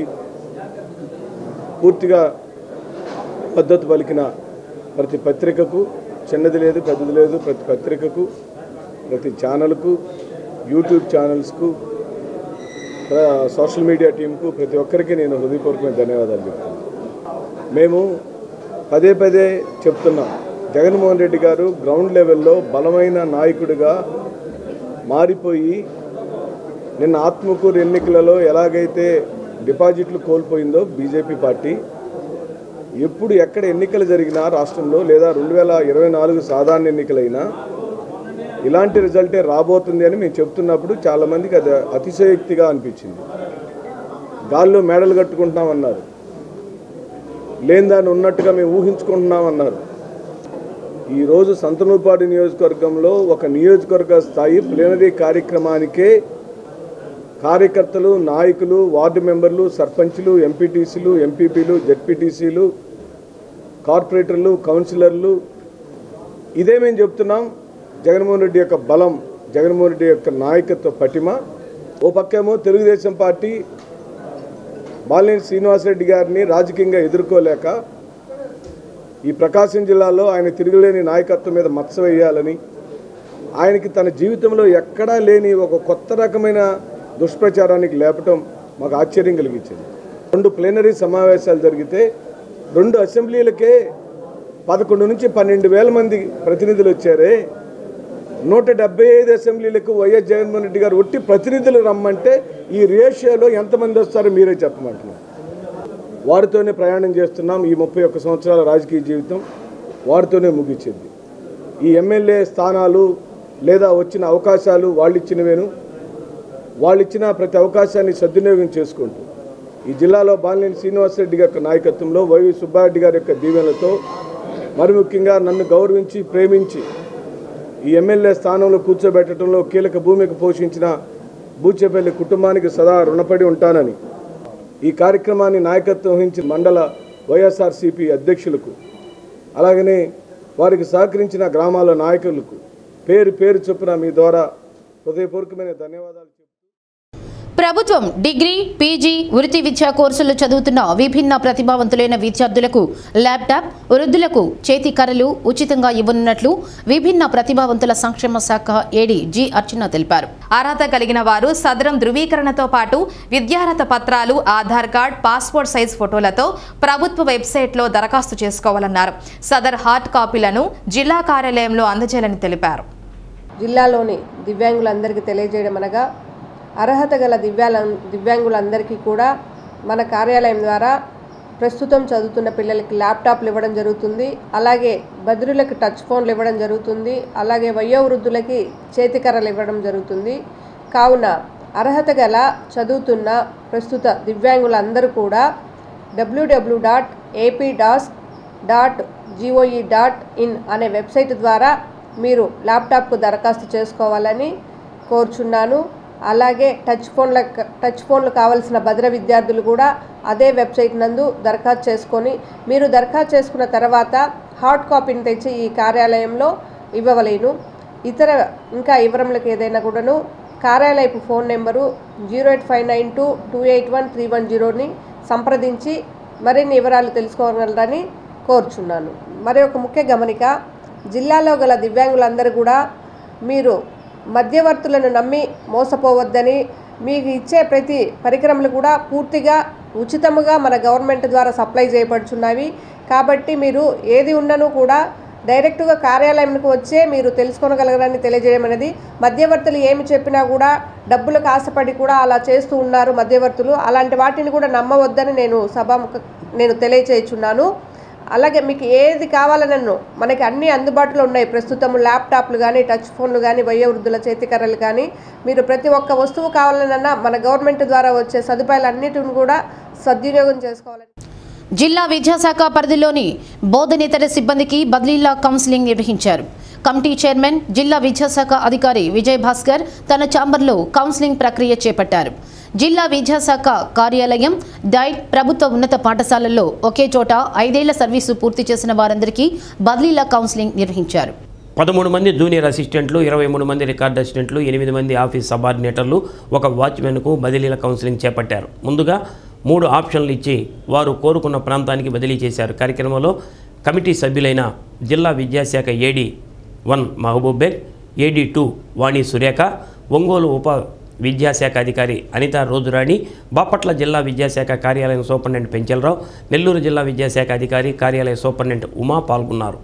పూర్తిగా పద్ధతి పలికిన ప్రతి పత్రికకు చిన్నది లేదు పెద్దది లేదు ప్రతి పత్రికకు ప్రతి ఛానల్కు యూట్యూబ్ ఛానల్స్కు ప్ర- సోషల్ మీడియా టీంకు ప్రతి ఒక్కరికి నేను హృదయపూర్వకమైన ధన్యవాదాలు చెప్తాను మేము పదే పదే చెప్తున్నాం జగన్మోహన్ రెడ్డి గారు గ్రౌండ్ లెవెల్లో బలమైన నాయకుడిగా మారిపోయి నిన్న ఆత్మకూరు ఎన్నికలలో ఎలాగైతే డిపాజిట్లు కోల్పోయిందో బీజేపీ పార్టీ ఎప్పుడు ఎక్కడ ఎన్నికలు జరిగినా రాష్ట్రంలో లేదా రెండు వేల ఇరవై నాలుగు సాధారణ ఎన్నికలైనా ఇలాంటి రిజల్టే రాబోతుంది అని మేము చెప్తున్నప్పుడు చాలామందికి అది అతిశయోక్తిగా అనిపించింది గాల్లో మేడలు కట్టుకుంటున్నామన్నారు లేని దాన్ని ఉన్నట్టుగా మేము ఊహించుకుంటున్నామన్నారు ఈరోజు సంతనూపాడు నియోజకవర్గంలో ఒక నియోజకవర్గ స్థాయి ప్లీనరీ కార్యక్రమానికే కార్యకర్తలు నాయకులు వార్డు మెంబర్లు సర్పంచ్లు ఎంపీటీసీలు ఎంపీపీలు జెడ్పీటీసీలు కార్పొరేటర్లు కౌన్సిలర్లు ఇదే మేము చెప్తున్నాం జగన్మోహన్ రెడ్డి యొక్క బలం జగన్మోహన్ రెడ్డి యొక్క నాయకత్వ పటిమ ఓ పక్కేమో తెలుగుదేశం పార్టీ బాలినేని శ్రీనివాసరెడ్డి గారిని రాజకీయంగా ఎదుర్కోలేక ఈ ప్రకాశం జిల్లాలో ఆయన తిరుగులేని నాయకత్వం మీద మచ్చ వేయాలని ఆయనకి తన జీవితంలో ఎక్కడా లేని ఒక కొత్త రకమైన దుష్ప్రచారానికి లేపటం మాకు ఆశ్చర్యం కలిగించింది రెండు ప్లేనరీ సమావేశాలు జరిగితే రెండు అసెంబ్లీలకే పదకొండు నుంచి పన్నెండు వేల మంది ప్రతినిధులు వచ్చారే నూట డెబ్బై ఐదు అసెంబ్లీలకు వైఎస్ జగన్మోహన్ రెడ్డి గారు ఒట్టి ప్రతినిధులు రమ్మంటే ఈ రేషియోలో ఎంతమంది వస్తారో మీరే చెప్పమంటున్నారు వారితోనే ప్రయాణం చేస్తున్నాం ఈ ముప్పై ఒక్క సంవత్సరాల రాజకీయ జీవితం వారితోనే ముగిసింది ఈ ఎమ్మెల్యే స్థానాలు లేదా వచ్చిన అవకాశాలు వాళ్ళు ఇచ్చినవేను వాళ్ళు ఇచ్చిన ప్రతి అవకాశాన్ని సద్వినియోగం చేసుకుంటూ ఈ జిల్లాలో బాలినేని శ్రీనివాసరెడ్డి గారి యొక్క నాయకత్వంలో వైవి సుబ్బారెడ్డి గారి యొక్క దీవెనలతో మరి ముఖ్యంగా నన్ను గౌరవించి ప్రేమించి ఈ ఎమ్మెల్యే స్థానంలో కూర్చోబెట్టడంలో కీలక భూమిక పోషించిన బూచేపల్లి కుటుంబానికి సదా రుణపడి ఉంటానని ఈ కార్యక్రమాన్ని నాయకత్వం వహించిన మండల వైఎస్ఆర్సీపీ అధ్యక్షులకు అలాగనే వారికి సహకరించిన గ్రామాల నాయకులకు పేరు పేరు చొప్పున మీ ద్వారా హృదయపూర్వకమైన ధన్యవాదాలు ప్రభుత్వం డిగ్రీ పీజీ వృత్తి విద్యా కోర్సులు చదువుతున్న విభిన్న ప్రతిభావంతులైన విద్యార్థులకు ల్యాప్టాప్ వృద్ధులకు చేతి కర్రలు ఉచితంగా ఇవ్వనున్నట్లు విభిన్న ప్రతిభావంతుల సంక్షేమ శాఖ ఏడీ జి అర్చన తెలిపారు అర్హత కలిగిన వారు సదరం ధృవీకరణతో పాటు విద్యార్హత పత్రాలు ఆధార్ కార్డ్ పాస్పోర్ట్ సైజ్ ఫోటోలతో ప్రభుత్వ వెబ్సైట్లో దరఖాస్తు చేసుకోవాలన్నారు సదర్ హార్డ్ కాపీలను జిల్లా కార్యాలయంలో అందజేయాలని తెలిపారు జిల్లాలోని దివ్యాంగులందరికీ తెలియజేయడం అనగా అర్హత గల దివ్యాల దివ్యాంగులందరికీ కూడా మన కార్యాలయం ద్వారా ప్రస్తుతం చదువుతున్న పిల్లలకి ల్యాప్టాప్లు ఇవ్వడం జరుగుతుంది అలాగే బదిరులకు టచ్ ఫోన్లు ఇవ్వడం జరుగుతుంది అలాగే వయోవృద్ధులకి చేతికర్రలు ఇవ్వడం జరుగుతుంది కావున అర్హత గల చదువుతున్న ప్రస్తుత దివ్యాంగులందరూ కూడా WWW dot AP DAS dot GOE dot in అనే వెబ్సైట్ ద్వారా మీరు ల్యాప్టాప్కు దరఖాస్తు చేసుకోవాలని కోరుచున్నాను అలాగే టచ్ ఫోన్ల టచ్ ఫోన్లు కావాల్సిన భద్ర విద్యార్థులు కూడా అదే వెబ్సైట్ నందు దరఖాస్తు చేసుకొని మీరు దరఖాస్తు చేసుకున్న తర్వాత హార్డ్ కాపీని తెచ్చి ఈ కార్యాలయంలో ఇవ్వవలేను ఇతర ఇంకా వివరములకు ఏదైనా కూడాను కార్యాలయపు phone number zero eight five nine two two eight one three one జీరోని సంప్రదించి మరిన్ని వివరాలు తెలుసుకోగలరని కోరుచున్నాను మరి ఒక ముఖ్య గమనిక జిల్లాలో గల దివ్యాంగులందరూ కూడా మీరు మధ్యవర్తులను నమ్మి మోసపోవద్దని మీకు ఇచ్చే ప్రతి పరికరములు కూడా పూర్తిగా ఉచితముగా మన గవర్నమెంట్ ద్వారా సప్లై చేయబడుచున్నవి కాబట్టి మీరు ఏది ఉన్నను కూడా డైరెక్ట్గా కార్యాలయంకు వచ్చే మీరు తెలుసుకోగలగరని తెలియజేయడం అనేది మధ్యవర్తులు ఏమి చెప్పినా కూడా డబ్బులకు ఆశపడి కూడా అలా చేస్తూ ఉన్నారు మధ్యవర్తులు అలాంటి వాటిని కూడా నమ్మవద్దని నేను సభాముఖ నేను తెలియచేయుచున్నాను అలాగే మీకు ఏది కావాలనన్ను మనకి అన్నీ అందుబాటులో ఉన్నాయి ప్రస్తుతం ల్యాప్టాప్లు కానీ టచ్ ఫోన్లు కానీ వయోవృద్ధుల చేతికర్రలు కానీ మీరు ప్రతి ఒక్క వస్తువు కావాలనన్నా మన గవర్నమెంట్ ద్వారా వచ్చే సదుపాయాలన్నిటిని కూడా సద్వినియోగం చేసుకోవాలని జిల్లా విద్యాశాఖ పరిధిలోని బోధనేతర సిబ్బందికి బదిలీల కౌన్సిలింగ్ నిర్వహించారు కమిటీ చైర్మన్ జిల్లా విద్యాశాఖ అధికారి విజయ్ భాస్కర్ తన ఛాంబర్లో కౌన్సిలింగ్ ప్రక్రియ చేపట్టారు జిల్లా విద్యాశాఖ కార్యాలయం డైట్ ప్రభుత్వ ఉన్నత పాఠశాలల్లో ఒకే చోట ఐదేళ్ల సర్వీసు పూర్తి చేసిన వారందరికీ బదిలీల కౌన్సిలింగ్ నిర్వహించారు పదమూడు మంది జూనియర్ అసిస్టెంట్లు ఇరవై మూడు మంది రికార్డ్ అసిస్టెంట్లు ఎనిమిది మంది ఆఫీస్ సబార్డినేటర్లు ఒక వాచ్మెన్కు బదిలీల కౌన్సిలింగ్ చేపట్టారు ముందుగా మూడు ఆప్షన్లు ఇచ్చి వారు కోరుకున్న ప్రాంతానికి బదిలీ చేశారు కార్యక్రమంలో కమిటీ సభ్యులైన జిల్లా విద్యాశాఖ AD one Mahaboob Baig AD two Vani Surekha Ongole ఉప విద్యాశాఖ అధికారి అనిత రోజురాణి బాపట్ల జిల్లా విద్యాశాఖ కార్యాలయం సూపరింటెండెంట్ పెంచలరావు నెల్లూరు జిల్లా విద్యాశాఖ అధికారి కార్యాలయ సూపరింటెండెంట్ ఉమా పాల్గొన్నారు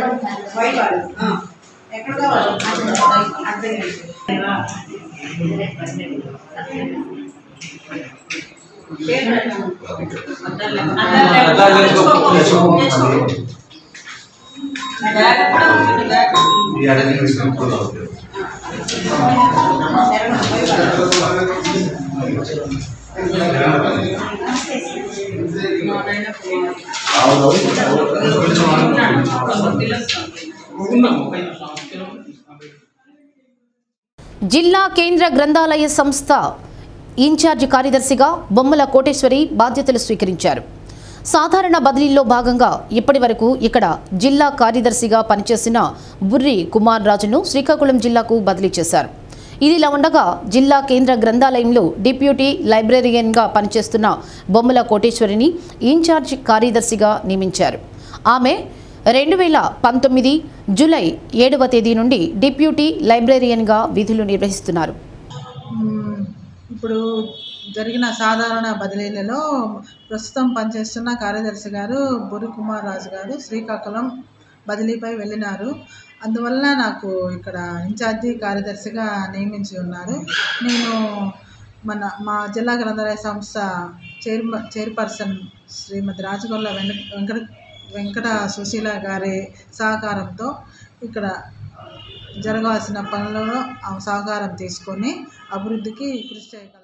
జిల్లా కేంద్ర గ్రంథాలయ సంస్థ ఇన్ఛార్జి కార్యదర్శిగా బొమ్మల కోటేశ్వరి బాధ్యతలు స్వీకరించారు సాధారణ బదిలీలో భాగంగా ఇప్పటి వరకు ఇక్కడ జిల్లా కార్యదర్శిగా పనిచేసిన బుర్రి కుమార్ రాజును శ్రీకాకుళం జిల్లాకు బదిలీ చేశారు ఇదిలా ఉండగా జిల్లా కేంద్ర గ్రంథాలయంలో డిప్యూటీ లైబ్రేరియన్గా పనిచేస్తున్న బొమ్మల కోటేశ్వరిని ఇన్ఛార్జ్ కార్యదర్శిగా నియమించారు ఆమె రెండు వేల పంతొమ్మిది జూలై ఏడవ తేదీ నుండి డిప్యూటీ లైబ్రేరియన్గా విధులు నిర్వహిస్తున్నారు మ్మ్. ఇప్పుడు జరిగిన సాధారణ బదిలీలలో ప్రస్తుతం పనిచేస్తున్న కార్యదర్శి గారు బురి కుమార్ రాజు గారు శ్రీకాకుళం బదిలీపై వెళ్ళినారు అందువల్ల నాకు ఇక్కడ ఇన్ఛార్జి కార్యదర్శిగా నియమించి ఉన్నారు నేను మన మా జిల్లా గ్రంథాలయ సంస్థ చైర్ చైర్పర్సన్ శ్రీమతి రాజగొల్ల వెంకట వెంకట వెంకట సుశీల గారి సహకారంతో ఇక్కడ జరగాల్సిన పనులను ఆ సహకారం తీసుకొని అభివృద్ధికి కృషి చేయగలను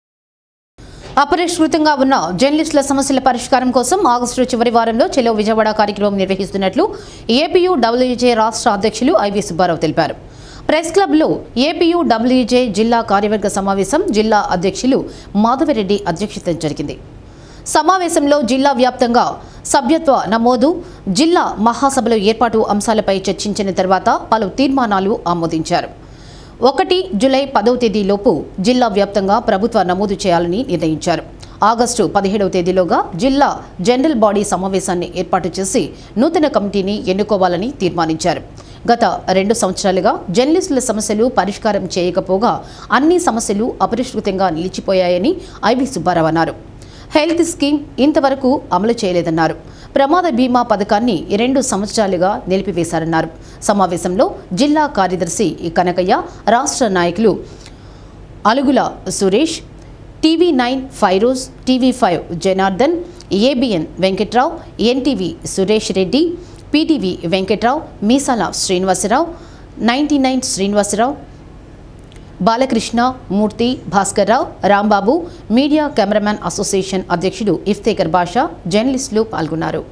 అపరిష్కృతంగా ఉన్న జర్నలిస్టుల సమస్యల పరిష్కారం కోసం ఆగస్టు చివరి వారంలో చెలో విజయవాడ కార్యక్రమం నిర్వహిస్తున్నట్లు ఏపీయూ డబ్ల్యూజే రాష్ట్ర అధ్యక్షులు ఐవి సుబ్బారావు తెలిపారు ప్రెస్ క్లబ్లో ఏపీయూ డబ్ల్యూజే జిల్లా కార్యవర్గ సమావేశం జిల్లా అధ్యక్షులు మాధవిరెడ్డి అధ్యక్షతన జరిగింది సమావేశంలో జిల్లా వ్యాప్తంగా సభ్యత్వ నమోదు జిల్లా మహాసభలో ఏర్పాటు అంశాలపై చర్చించిన తర్వాత పలు తీర్మానాలు ఆమోదించారు ఒకటి జూలై పదవ తేదీలోపు జిల్లా వ్యాప్తంగా ప్రభుత్వ నమోదు చేయాలని నిర్ణయించారు ఆగస్టు పదిహేడవ తేదీలోగా జిల్లా జనరల్ బాడీ సమావేశాన్ని ఏర్పాటు చేసి నూతన కమిటీని ఎన్నుకోవాలని తీర్మానించారు గత రెండు సంవత్సరాలుగా జర్నలిస్టుల సమస్యలు పరిష్కారం చేయకపోగా అన్ని సమస్యలు అపరిష్కృతంగా నిలిచిపోయాయని ఐవి సుబ్బారావు అన్నారు హెల్త్ స్కీమ్ ఇంతవరకు అమలు చేయలేదన్నారు ప్రమాద బీమా పథకాన్ని రెండు సంవత్సరాలుగా నిలిపివేశారన్నారు సమావేశంలో జిల్లా కార్యదర్శి కనకయ్య రాష్ట్ర నాయకులు Alugula Suresh TV nine Feroz TV five Janardhan ABN Venkatrao NTV Suresh Reddy PTV Venkatrao Meesala Srinivasarao ninety nine Srinivasarao Balakrishna Murthy Bhaskarrao Rambabu media cameraman association అధ్యక్షుడు ఇఫ్తేకర్ బాషా జర్నలిస్టులు పాల్గొన్నారు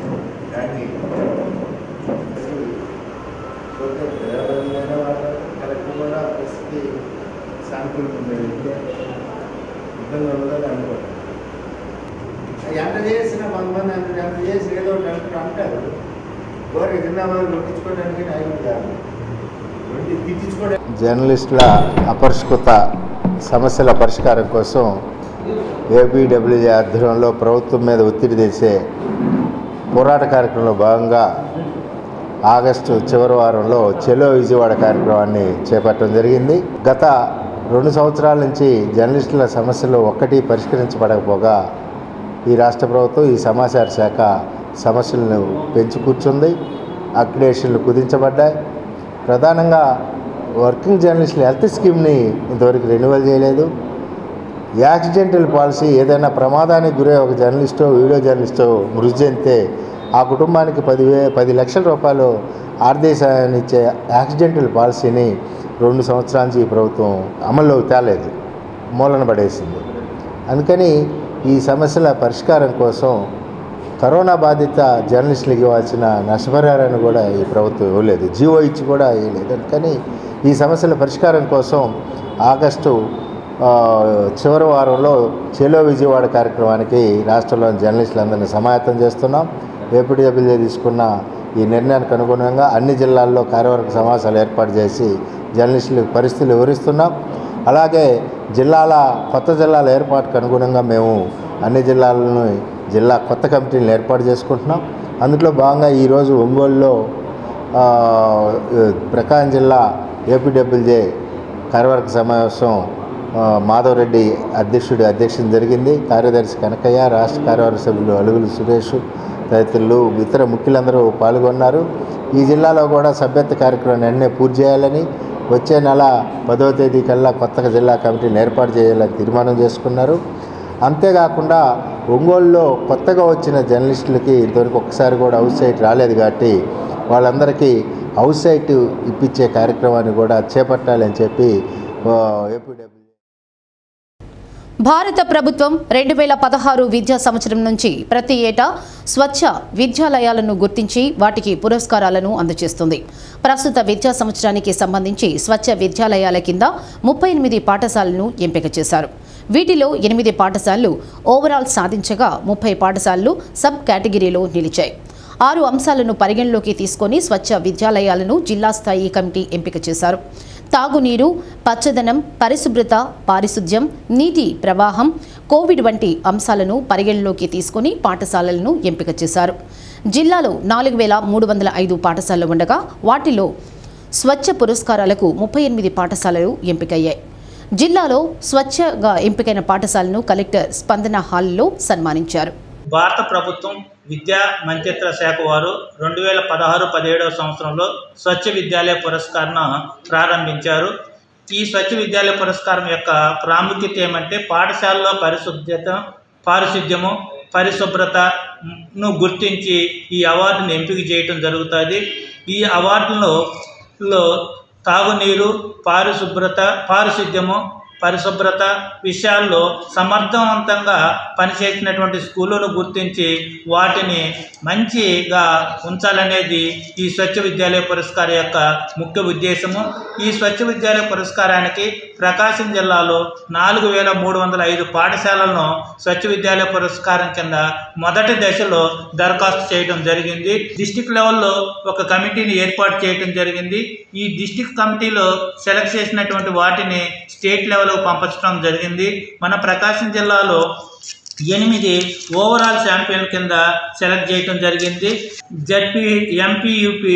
కరెక్ట్ కూడా ప్రెస్కి శాంపుల్ ఇబ్బంది ఉండదని అనుకోండి ఎంత చేసిన కొంతమంది అంత ఎంత చేసి ఏదో ఒకటి అంటారు అంటారు గోరికి తిన్నామని నొట్టించుకోవడానికి న్యాయం కాదు నొట్టి తిట్టించుకోవడానికి జర్నలిస్టుల అపరిష్కృత సమస్యల పరిష్కారం కోసం ఏబీడబ్ల్యూజే ఆధ్వర్యంలో ప్రభుత్వం మీద ఒత్తిడి తెచ్చే పోరాట కార్యక్రమంలో భాగంగా ఆగస్టు చివరి వారంలో చెలో విజయవాడ కార్యక్రమాన్ని చేపట్టడం జరిగింది గత రెండు సంవత్సరాల నుంచి జర్నలిస్టుల సమస్యలు ఒక్కటి పరిష్కరించబడకపోగా ఈ రాష్ట్ర ప్రభుత్వం ఈ సమాచార శాఖ సమస్యలను పెంచి కూర్చుంది అక్రిడేషన్లు కుదించబడ్డాయి ప్రధానంగా వర్కింగ్ జర్నలిస్టుల హెల్త్ స్కీమ్ని ఇంతవరకు రెన్యువల్ చేయలేదు యాక్సిడెంటల్ పాలసీ ఏదైనా ప్రమాదానికి గురై ఒక జర్నలిస్టో వీడియో జర్నలిస్టో మృతి చెందితే ఆ కుటుంబానికి పదివే పది లక్షల రూపాయలు ఆర్థిక సాయాన్ని ఇచ్చే యాక్సిడెంటల్ పాలసీని రెండు సంవత్సరాల నుంచి ఈ ప్రభుత్వం అమల్లోకి తేలేదు మూలన పడేసింది అందుకని ఈ సమస్యల పరిష్కారం కోసం కరోనా బాధిత జర్నలిస్టులకు ఇవ్వాల్సిన నష్టపరిహారాన్ని కూడా ఈ ప్రభుత్వం ఇవ్వలేదు జీవో ఇచ్చి కూడా ఇవ్వలేదు అందుకని ఈ సమస్యల పరిష్కారం కోసం ఆగస్టు ఆ, చివరి వారంలో చెలో విజయవాడ కార్యక్రమానికి రాష్ట్రంలోని జర్నలిస్టులందరినీ సమాయత్తం చేస్తున్నాం ఏపీడబ్ల్యూజే తీసుకున్న ఈ నిర్ణయానికి అనుగుణంగా అన్ని జిల్లాల్లో కార్యవర్గ సమావేశాలు ఏర్పాటు చేసి జర్నలిస్టులకు పరిస్థితులు వివరిస్తున్నాం అలాగే జిల్లాల కొత్త జిల్లాల ఏర్పాటుకు అనుగుణంగా మేము అన్ని జిల్లాలను జిల్లా కొత్త కమిటీలను ఏర్పాటు చేసుకుంటున్నాం అందులో భాగంగా ఈరోజు ఒంగోలులో ఆ, ప్రకాశం జిల్లా ఏపీడబ్ల్యూజే కార్యవర్గ సమావేశం ఆ, మాధవరెడ్డి అధ్యక్షుడి అధ్యక్షత జరిగింది కార్యదర్శి కనకయ్య రాష్ట్ర కార్యవర్గ సభ్యులు అలుగులు సురేష్ తదితరులు ఇతర ముఖ్యులందరూ పాల్గొన్నారు ఈ జిల్లాలో కూడా సభ్యత్వ కార్యక్రమాన్ని వెంటనే పూర్తి చేయాలని వచ్చే నెల పదవ తేదీ కల్లా కొత్తగా జిల్లా కమిటీని ఏర్పాటు చేయాలని తీర్మానం చేసుకున్నారు అంతేకాకుండా ఒంగోలులో కొత్తగా వచ్చిన జర్నలిస్టులకి ఇంతవరకు ఒక్కసారి కూడా హౌస్ సైట్ రాలేదు కాబట్టి వాళ్ళందరికీ హౌస్ సైట్ ఇప్పించే కార్యక్రమాన్ని కూడా చేపట్టాలని చెప్పి ఏపీడబ్ల్యూ భారత ప్రభుత్వం రెండు వేల పదహారు విద్యా సంవత్సరం నుంచి ప్రతి ఏటా స్వచ్ఛ విద్యాలయాలను గుర్తించి వాటికి పురస్కారాలను అందజేస్తుంది ప్రస్తుత విద్యా సంవత్సరానికి సంబంధించి స్వచ్ఛ విద్యాలయాల కింద ముప్పై ఎనిమిది పాఠశాలను ఎంపిక చేశారు వీటిలో ఎనిమిది పాఠశాలలు ఓవరాల్ సాధించగా ముప్పై పాఠశాలలు సబ్ కేటగిరీలో నిలిచాయి ఆరు అంశాలను పరిగణలోకి తీసుకొని స్వచ్ఛ విద్యాలయాలను జిల్లా స్థాయి కమిటీ ఎంపిక చేశారు తాగునీరు పచ్చదనం పరిశుభ్రత పారిశుద్ధ్యం నీటి ప్రవాహం కోవిడ్ వంటి అంశాలను పరిగణలోకి తీసుకొని పాఠశాలలను ఎంపిక చేశారు జిల్లాలో నాలుగు వేల మూడు వందల ఐదు పాఠశాలలు ఉండగా వాటిలో స్వచ్ఛ పురస్కారాలకు ముప్పై ఎనిమిది పాఠశాలలు ఎంపికయ్యాయి జిల్లాలో స్వచ్ఛగా ఎంపికైన పాఠశాలను కలెక్టర్ స్పందన హాల్లో సన్మానించారు భారత ప్రభుత్వం విద్యా మంత్రిత్వ శాఖ వారు రెండు వేల పదహారు పదిహేడవ సంవత్సరంలో స్వచ్ఛ విద్యాలయ పురస్కారం ప్రారంభించారు ఈ స్వచ్ఛ విద్యాలయ పురస్కారం యొక్క ప్రాముఖ్యత ఏమంటే పాఠశాలలో పరిశుభ్రత పారిశుద్ధ్యము పరిశుభ్రతను గుర్తించి ఈ అవార్డును ఎంపిక చేయటం జరుగుతుంది ఈ అవార్డులో లో తాగునీరు పారిశుభ్రత పారిశుద్ధ్యము పరిశుభ్రత విషయాల్లో సమర్థవంతంగా పనిచేసినటువంటి స్కూళ్ళను గుర్తించి వాటిని మంచిగా ఉంచాలనేది ఈ స్వచ్ఛ విద్యాలయ పురస్కారం యొక్క ముఖ్య ఉద్దేశము ఈ స్వచ్ఛ విద్యాలయ పురస్కారానికి ప్రకాశం జిల్లాలో నాలుగు వేల మూడు వందల ఐదు పాఠశాలలను స్వచ్ఛ విద్యాలయ పురస్కారం కింద మొదటి దశలో దరఖాస్తు చేయడం జరిగింది డిస్టిక్ లెవెల్లో ఒక కమిటీని ఏర్పాటు చేయడం జరిగింది ఈ డిస్టిక్ కమిటీలో సెలెక్ట్ చేసినటువంటి వాటిని స్టేట్ లెవెల్కు పంపించడం జరిగింది మన ప్రకాశం జిల్లాలో ఎనిమిది ఓవరాల్ ఛాంపియన్ కింద సెలెక్ట్ చేయడం జరిగింది జడ్పీ ఎంపీయూపీ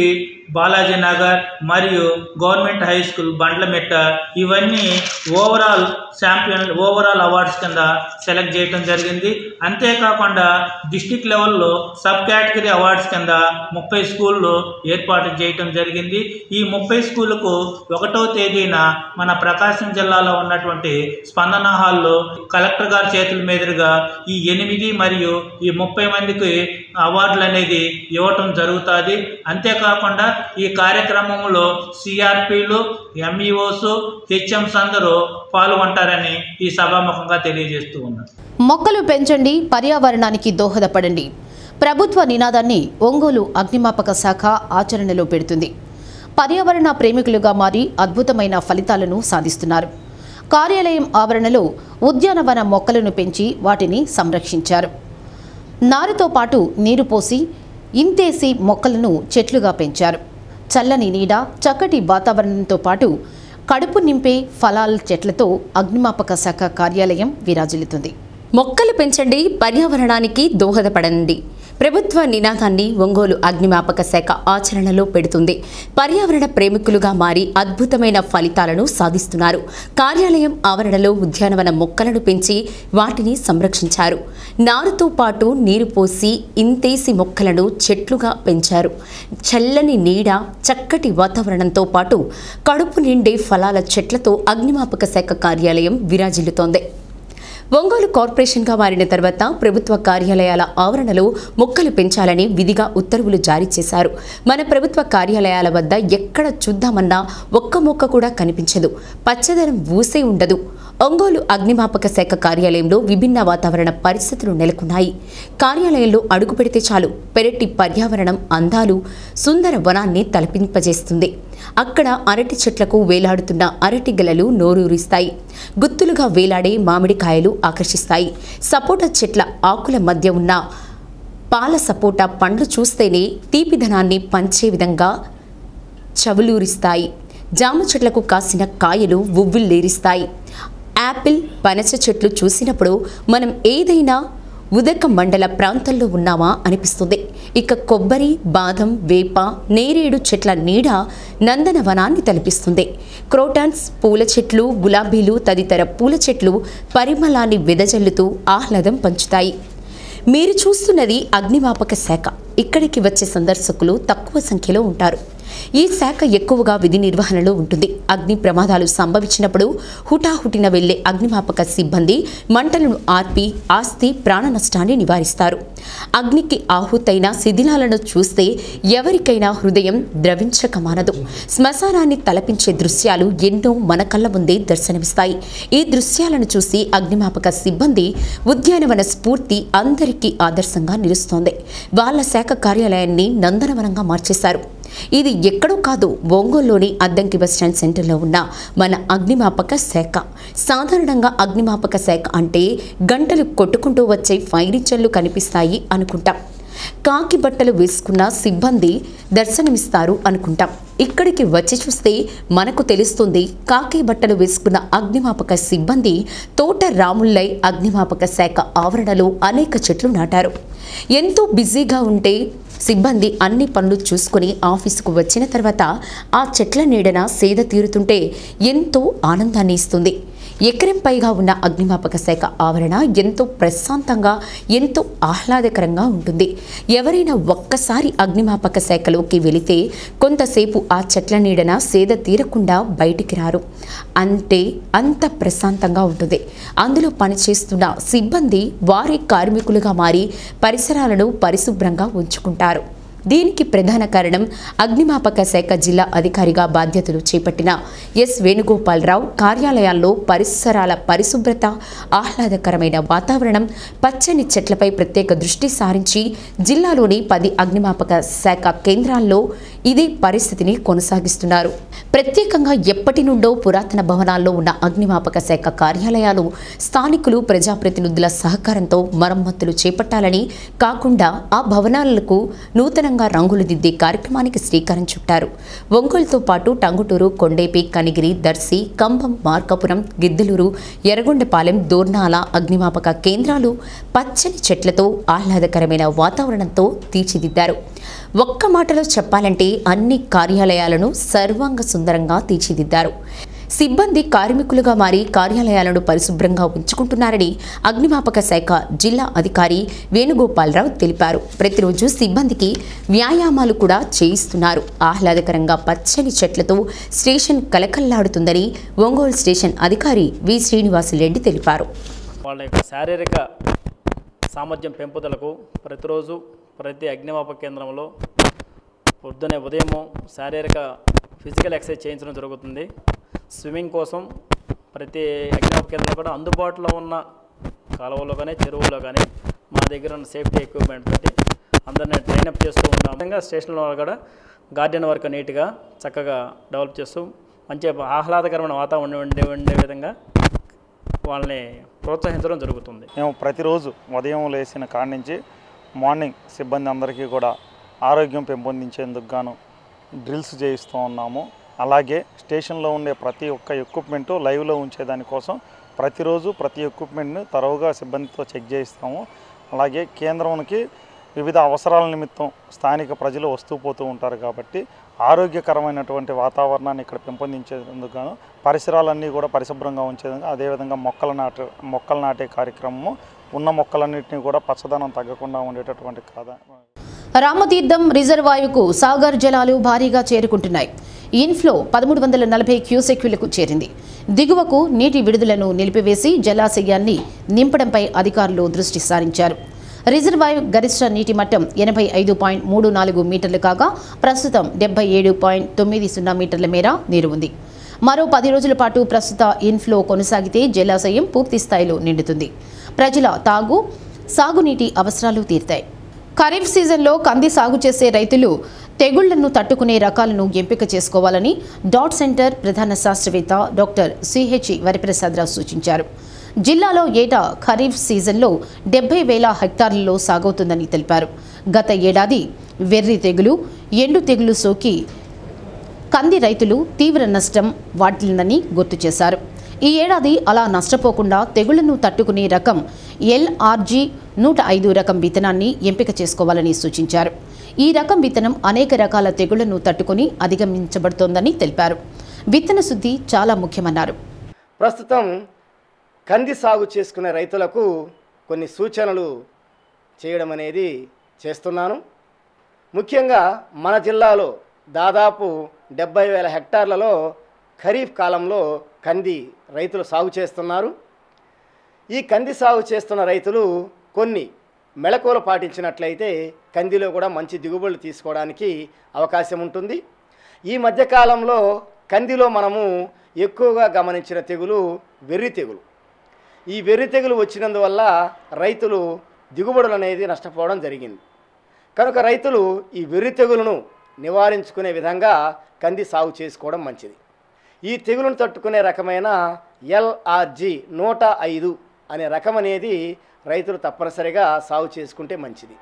బాలాజీ నగర్ మరియు గవర్నమెంట్ హై స్కూల్ బండ్లమెట్ట ఇవన్నీ ఓవరాల్ ఛాంపియన్ ఓవరాల్ అవార్డ్స్ కింద సెలెక్ట్ చేయడం జరిగింది అంతేకాకుండా డిస్టిక్ లెవెల్లో సబ్ కేటగిరీ అవార్డ్స్ కింద ముప్పై స్కూళ్ళు ఏర్పాటు చేయటం జరిగింది ఈ ముప్పై స్కూళ్ళకు ఒకటో తేదీన మన ప్రకాశం జిల్లాలో ఉన్నటువంటి స్పందన హాల్లో కలెక్టర్ గారి చేతుల మీదుగా ఈ ఎనిమిది మరియు ఈ ముప్పై మందికి అవార్డులు అనేది ఇవ్వటం జరుగుతుంది అంతేకాకుండా ఈ కార్యక్రమంలో సిఆర్పిలు ఎంఈఓస్ హెచ్ఎంస్ అందరూ పాల్గొంటారని ఈ సభాముఖంగా తెలియజేస్తూ ఉన్నారు మొక్కలు పెంచండి పర్యావరణానికి దోహదపడండి ప్రభుత్వ నినాదాన్ని ఒంగోలు అగ్నిమాపక శాఖ ఆచరణలో పెడుతుంది పర్యావరణ ప్రేమికులుగా మారి అద్భుతమైన ఫలితాలను సాధిస్తున్నారు కార్యాలయం ఆవరణలో ఉద్యానవన మొక్కలను పెంచి వాటిని సంరక్షించారు నారుతో పాటు నీరు పోసి ఇంతేసి మొక్కలను చెట్లుగా పెంచారు చల్లని నీడ చక్కటి వాతావరణంతో పాటు కడుపు నింపే ఫలాల చెట్లతో అగ్నిమాపక శాఖ కార్యాలయం విరాజిల్లుతుంది మొక్కలు పెంచండి పర్యావరణానికి దోహదపడండి ప్రభుత్వ నినాదాన్ని ఒంగోలు అగ్నిమాపక శాఖ ఆచరణలో పెడుతుంది పర్యావరణ ప్రేమికులుగా మారి అద్భుతమైన ఫలితాలను సాధిస్తున్నారు కార్యాలయం ఆవరణలో ఉద్యానవన మొక్కలను పెంచి వాటిని సంరక్షించారు నారుతో పాటు నీరు పోసి ఇంతేసి మొక్కలను చెట్లుగా పెంచారు చల్లని నీడ చక్కటి వాతావరణంతో పాటు కడుపు నిండే ఫలాల చెట్లతో అగ్నిమాపక శాఖ కార్యాలయం విరాజిల్లుతోంది ఒంగోలు కార్పొరేషన్గా మారిన తర్వాత ప్రభుత్వ కార్యాలయాల ఆవరణలో మొక్కలు పెంచాలని విధిగా ఉత్తర్వులు జారీ చేశారు మన ప్రభుత్వ కార్యాలయాల వద్ద ఎక్కడ చూద్దామన్నా ఒక్క మొక్క కూడా కనిపించదు పచ్చదనం ఊసే ఉండదు ఒంగోలు అగ్నిమాపక శాఖ కార్యాలయంలో విభిన్న వాతావరణ పరిస్థితులు నెలకొన్నాయి కార్యాలయంలో అడుగు పెడితే చాలు పెరటి పర్యావరణం అందాలు సుందర వనాన్ని తలపింపజేస్తుంది అక్కడ అరటి చెట్లకు వేలాడుతున్న అరటి గెలలు నోరూరిస్తాయి గుత్తులుగా వేలాడే మామిడికాయలు ఆకర్షిస్తాయి సపోటా చెట్ల ఆకుల మధ్య ఉన్న పాల సపోటా పండ్లు చూస్తేనే తీపిదనాన్ని పంచే విధంగా చవులూరిస్తాయి జామ చెట్లకు కాసిన కాయలు ఉవ్విళ్ళేరిస్తాయి యాపిల్ పనస చెట్లు చూసినప్పుడు మనం ఏదైనా ఉదక మండల ప్రాంతంలో ఉన్నామా అనిపిస్తుంది ఇక కొబ్బరి బాదం వేప నేరేడు చెట్ల నీడ నందనవనాన్ని తలపిస్తుంది క్రోటాన్స్ పూల చెట్లు గులాబీలు తదితర పూల చెట్లు పరిమళాన్ని వెదజల్లుతూ ఆహ్లాదం పంచుతాయి మీరు చూస్తున్నది అగ్నిమాపక శాఖ ఇక్కడికి వచ్చే సందర్శకులు తక్కువ సంఖ్యలో ఉంటారు ఈ శాఖ ఎక్కువగా విధి నిర్వహణలో ఉంటుంది అగ్ని ప్రమాదాలు సంభవించినప్పుడు హుటాహుటిన వెళ్లే అగ్నిమాపక సిబ్బంది మంటలను ఆర్పి ఆస్తి ప్రాణ నష్టాన్ని నివారిస్తారు అగ్నికి ఆహుతైన శిథిలాలను చూస్తే ఎవరికైనా హృదయం ద్రవించక మానదు శ్మశానాన్ని తలపించే దృశ్యాలు ఎన్నో మన కళ్ళ ముందే దర్శనమిస్తాయి ఈ దృశ్యాలను చూసి అగ్నిమాపక సిబ్బంది ఉద్యానవన స్ఫూర్తి అందరికీ ఆదర్శంగా నిలుస్తోంది వాళ్ళ శాఖ కార్యాలయాన్ని నందనవనంగా మార్చేశారు ఇది ఎక్కడో కాదు ఒంగోలులోని అద్దంకి బస్ స్టాండ్ సెంటర్లో ఉన్న మన అగ్నిమాపక శాఖ సాధారణంగా అగ్నిమాపక శాఖ అంటే గంటలు కొట్టుకుంటూ వచ్చే ఫైరించర్లు కనిపిస్తాయి అనుకుంటాం కాకి బట్టలు వేసుకున్న సిబ్బంది దర్శనమిస్తారు అనుకుంటాం ఇక్కడికి వచ్చి చూస్తే మనకు తెలుస్తుంది కాకి బట్టలు వేసుకున్న అగ్నిమాపక సిబ్బంది తోట రాముల్లై అగ్నిమాపక శాఖ ఆవరణలో అనేక చెట్లు నాటారు ఎంతో బిజీగా ఉంటే సిబ్బంది అన్ని పనులు చూసుకుని ఆఫీసుకు వచ్చిన తర్వాత ఆ చెట్ల నీడన సేద తీరుతుంటే ఎంతో ఆనందాన్ని ఇస్తుంది ఎకరం పైగా ఉన్న అగ్నిమాపక శాఖ ఆవరణ ఎంతో ప్రశాంతంగా ఎంతో ఆహ్లాదకరంగా ఉంటుంది ఎవరైనా ఒక్కసారి అగ్నిమాపక శాఖలోకి వెళితే కొంతసేపు ఆ చెట్ల నీడన సేద తీరకుండా బయటికి రారు అంటే అంత ప్రశాంతంగా ఉంటుంది అందులో పనిచేస్తున్న సిబ్బంది వారి కార్మికులుగా మారి పరిసరాలను పరిశుభ్రంగా ఉంచుకుంటారు దీనికి ప్రధాన కారణం అగ్నిమాపక శాఖ జిల్లా అధికారిగా బాధ్యతలు చేపట్టిన ఎస్ వేణుగోపాలరావు కార్యాలయాల్లో పరిసరాల పరిశుభ్రత ఆహ్లాదకరమైన వాతావరణం పచ్చని చెట్లపై ప్రత్యేక దృష్టి సారించి జిల్లాలోని పది అగ్నిమాపక శాఖ కేంద్రాల్లో ఇదే పరిస్థితిని కొనసాగిస్తున్నారు ప్రత్యేకంగా ఎప్పటి నుండో పురాతన భవనాల్లో ఉన్న అగ్నిమాపక శాఖ కార్యాలయాలు స్థానికులు ప్రజాప్రతినిధుల సహకారంతో మరమ్మతులు చేపట్టాలని కాకుండా ఆ భవనాలకు నూతనంగా రంగులు దిద్దే కార్యక్రమానికి శ్రీకారం చుట్టారు ఒంగోలుతో పాటు టంగుటూరు కొండేపి కనిగిరి దర్శి కంభం మార్కాపురం గిద్దలూరు ఎర్రగొండపాలెం దోర్నాల అగ్నిమాపక కేంద్రాలు పచ్చని చెట్లతో ఆహ్లాదకరమైన వాతావరణంతో తీర్చిదిద్దారు ఒక్క మాటలో చెప్పాలంటే అన్ని కార్యాలయాలను సర్వాంగ సుందరంగా తీర్చిదిద్దారు సిబ్బంది కార్మికులుగా మారి కార్యాలయాలను పరిశుభ్రంగా ఉంచుకుంటున్నారని అగ్నిమాపక శాఖ జిల్లా అధికారి వేణుగోపాలరావు తెలిపారు ప్రతిరోజు సిబ్బందికి వ్యాయామాలు కూడా చేయిస్తున్నారు ఆహ్లాదకరంగా పచ్చని చెట్లతో స్టేషన్ కలకల్లాడుతుందని ఒంగోలు స్టేషన్ అధికారి వి శ్రీనివాసులరెడ్డి తెలిపారు వాళ్ళ యొక్క శారీరక సామర్థ్యం పెంపుదలకు ప్రతిరోజు ప్రతి అగ్నిమాపక కేంద్రంలో పొద్దునే ఉదయము శారీరక ఫిజికల్ ఎక్సర్సైజ్ చేయించడం జరుగుతుంది స్విమ్మింగ్ కోసం ప్రతి అగ్నిమాపక కేంద్రంలో కూడా అందుబాటులో ఉన్న కాలువలో కానీ చెరువుల్లో కానీ మా దగ్గర ఉన్న సేఫ్టీ ఎక్విప్మెంట్ తోటి అందరినీ ట్రైనప్ చేస్తూ ఉంటాం విధంగా స్టేషన్లో కూడా గార్డెన్ వర్క్ నీట్గా చక్కగా డెవలప్ చేస్తూ మంచి ఆహ్లాదకరమైన వాతావరణం ఉండే ఉండే విధంగా వాళ్ళని ప్రోత్సహించడం జరుగుతుంది మేము ప్రతిరోజు ఉదయం లేచిన కాడి నుంచి మార్నింగ్ సిబ్బంది అందరికీ కూడా ఆరోగ్యం పెంపొందించేందుకు గాను డ్రిల్స్ చేయిస్తూ ఉన్నాము అలాగే స్టేషన్లో ఉండే ప్రతి ఒక్క ఎక్విప్మెంటు లైవ్లో ఉంచేదానికోసం ప్రతిరోజు ప్రతి ఎక్విప్మెంట్ని తరువుగా సిబ్బందితో చెక్ చేయిస్తాము అలాగే కేంద్రంకి వివిధ అవసరాల నిమిత్తం స్థానిక ప్రజలు వస్తూ పోతూ ఉంటారు కాబట్టి ఆరోగ్యకరమైనటువంటి వాతావరణాన్ని ఇక్కడ పెంపొందించేందుకు గాను పరిసరాలన్నీ కూడా పరిశుభ్రంగా ఉంచేందుకు అదేవిధంగా మొక్కలు నాటే మొక్కలు నాటే కార్యక్రమము ఉన్న మొక్కలన్నింటినీ కూడా పచ్చదనం తగ్గకుండా ఉండేటటువంటి కాదా రామతీర్థం రిజర్వాయుకు సాగర్ జలాలు భారీగా చేరుకుంటున్నాయి ఇన్ఫ్లో పదమూడు వందల నలభై క్యూసెక్యులకు చేరింది దిగువకు నీటి విడుదలను నిలిపివేసి జలాశయాన్ని నింపడంపై అధికారులు దృష్టి సారించారు రిజర్వాయు గరిష్ట నీటి మట్టం ఎనభై ఐదు పాయింట్ మూడు నాలుగు మీటర్లు కాగా ప్రస్తుతం డెబ్బై ఏడు పాయింట్ తొమ్మిది సున్నా మీటర్ల మేర నీరు ఉంది మరో పది రోజుల పాటు ప్రస్తుత ఇన్ఫ్లో కొనసాగితే జలాశయం పూర్తి స్థాయిలో నిండుతుంది ప్రజల తాగు సాగునీటి అవసరాలు తీరుతాయి ఖరీఫ్ సీజన్లో కంది సాగు చేసే రైతులు తెగుళ్లను తట్టుకునే రకాలను ఎంపిక చేసుకోవాలని డాట్ సెంటర్ ప్రధాన శాస్త్రవేత్త డాక్టర్ సిహెచ్ వరిప్రసాదరావు సూచించారు జిల్లాలో ఏటా ఖరీఫ్ సీజన్లో డెబ్బై వేల హెక్టార్లలో సాగవుతుందని తెలిపారు గత ఏడాది వెర్రి తెగులు ఎండు తెగులు సోకి కంది రైతులు తీవ్ర నష్టం వాటిల్లిందని గుర్తు చేశారు ఈ ఏడాది అలా నష్టపోకుండా తెగుళ్లను తట్టుకునే రకం ఎల్ఆర్జీ నూట ఐదు రకం విత్తనాన్ని ఎంపిక చేసుకోవాలని సూచించారు ఈ రకం విత్తనం అనేక రకాల తెగుళ్లను తట్టుకుని అధిగమించబడుతోందని తెలిపారు విత్తన శుద్ధి చాలా ముఖ్యమన్నారు ప్రస్తుతం కంది సాగు చేసుకునే రైతులకు కొన్ని సూచనలు చేయడం అనేది చేస్తున్నాను ముఖ్యంగా మన జిల్లాలో దాదాపు డెబ్బై వేల హెక్టార్లలో ఖరీఫ్ కాలంలో కంది రైతులు సాగు చేస్తున్నారు ఈ కంది సాగు చేస్తున్న రైతులు కొన్ని మెళకువలు పాటించినట్లయితే కందిలో కూడా మంచి దిగుబడులు తీసుకోవడానికి అవకాశం ఉంటుంది ఈ మధ్యకాలంలో కందిలో మనము ఎక్కువగా గమనించిన తెగులు వెర్రి తెగులు ఈ వెర్రి తెగులు వచ్చినందువల్ల రైతులు దిగుబడులు అనేది నష్టపోవడం జరిగింది కనుక రైతులు ఈ వెర్రి తెగులను నివారించుకునే విధంగా కంది సాగు చేసుకోవడం మంచిది ఈ తెగులను తట్టుకునే రకమైన ఎల్ఆర్జి నూట ఐదు అనే రకం అనేది రైతులు తప్పనిసరిగా సాగు చేసుకుంటే మంచిది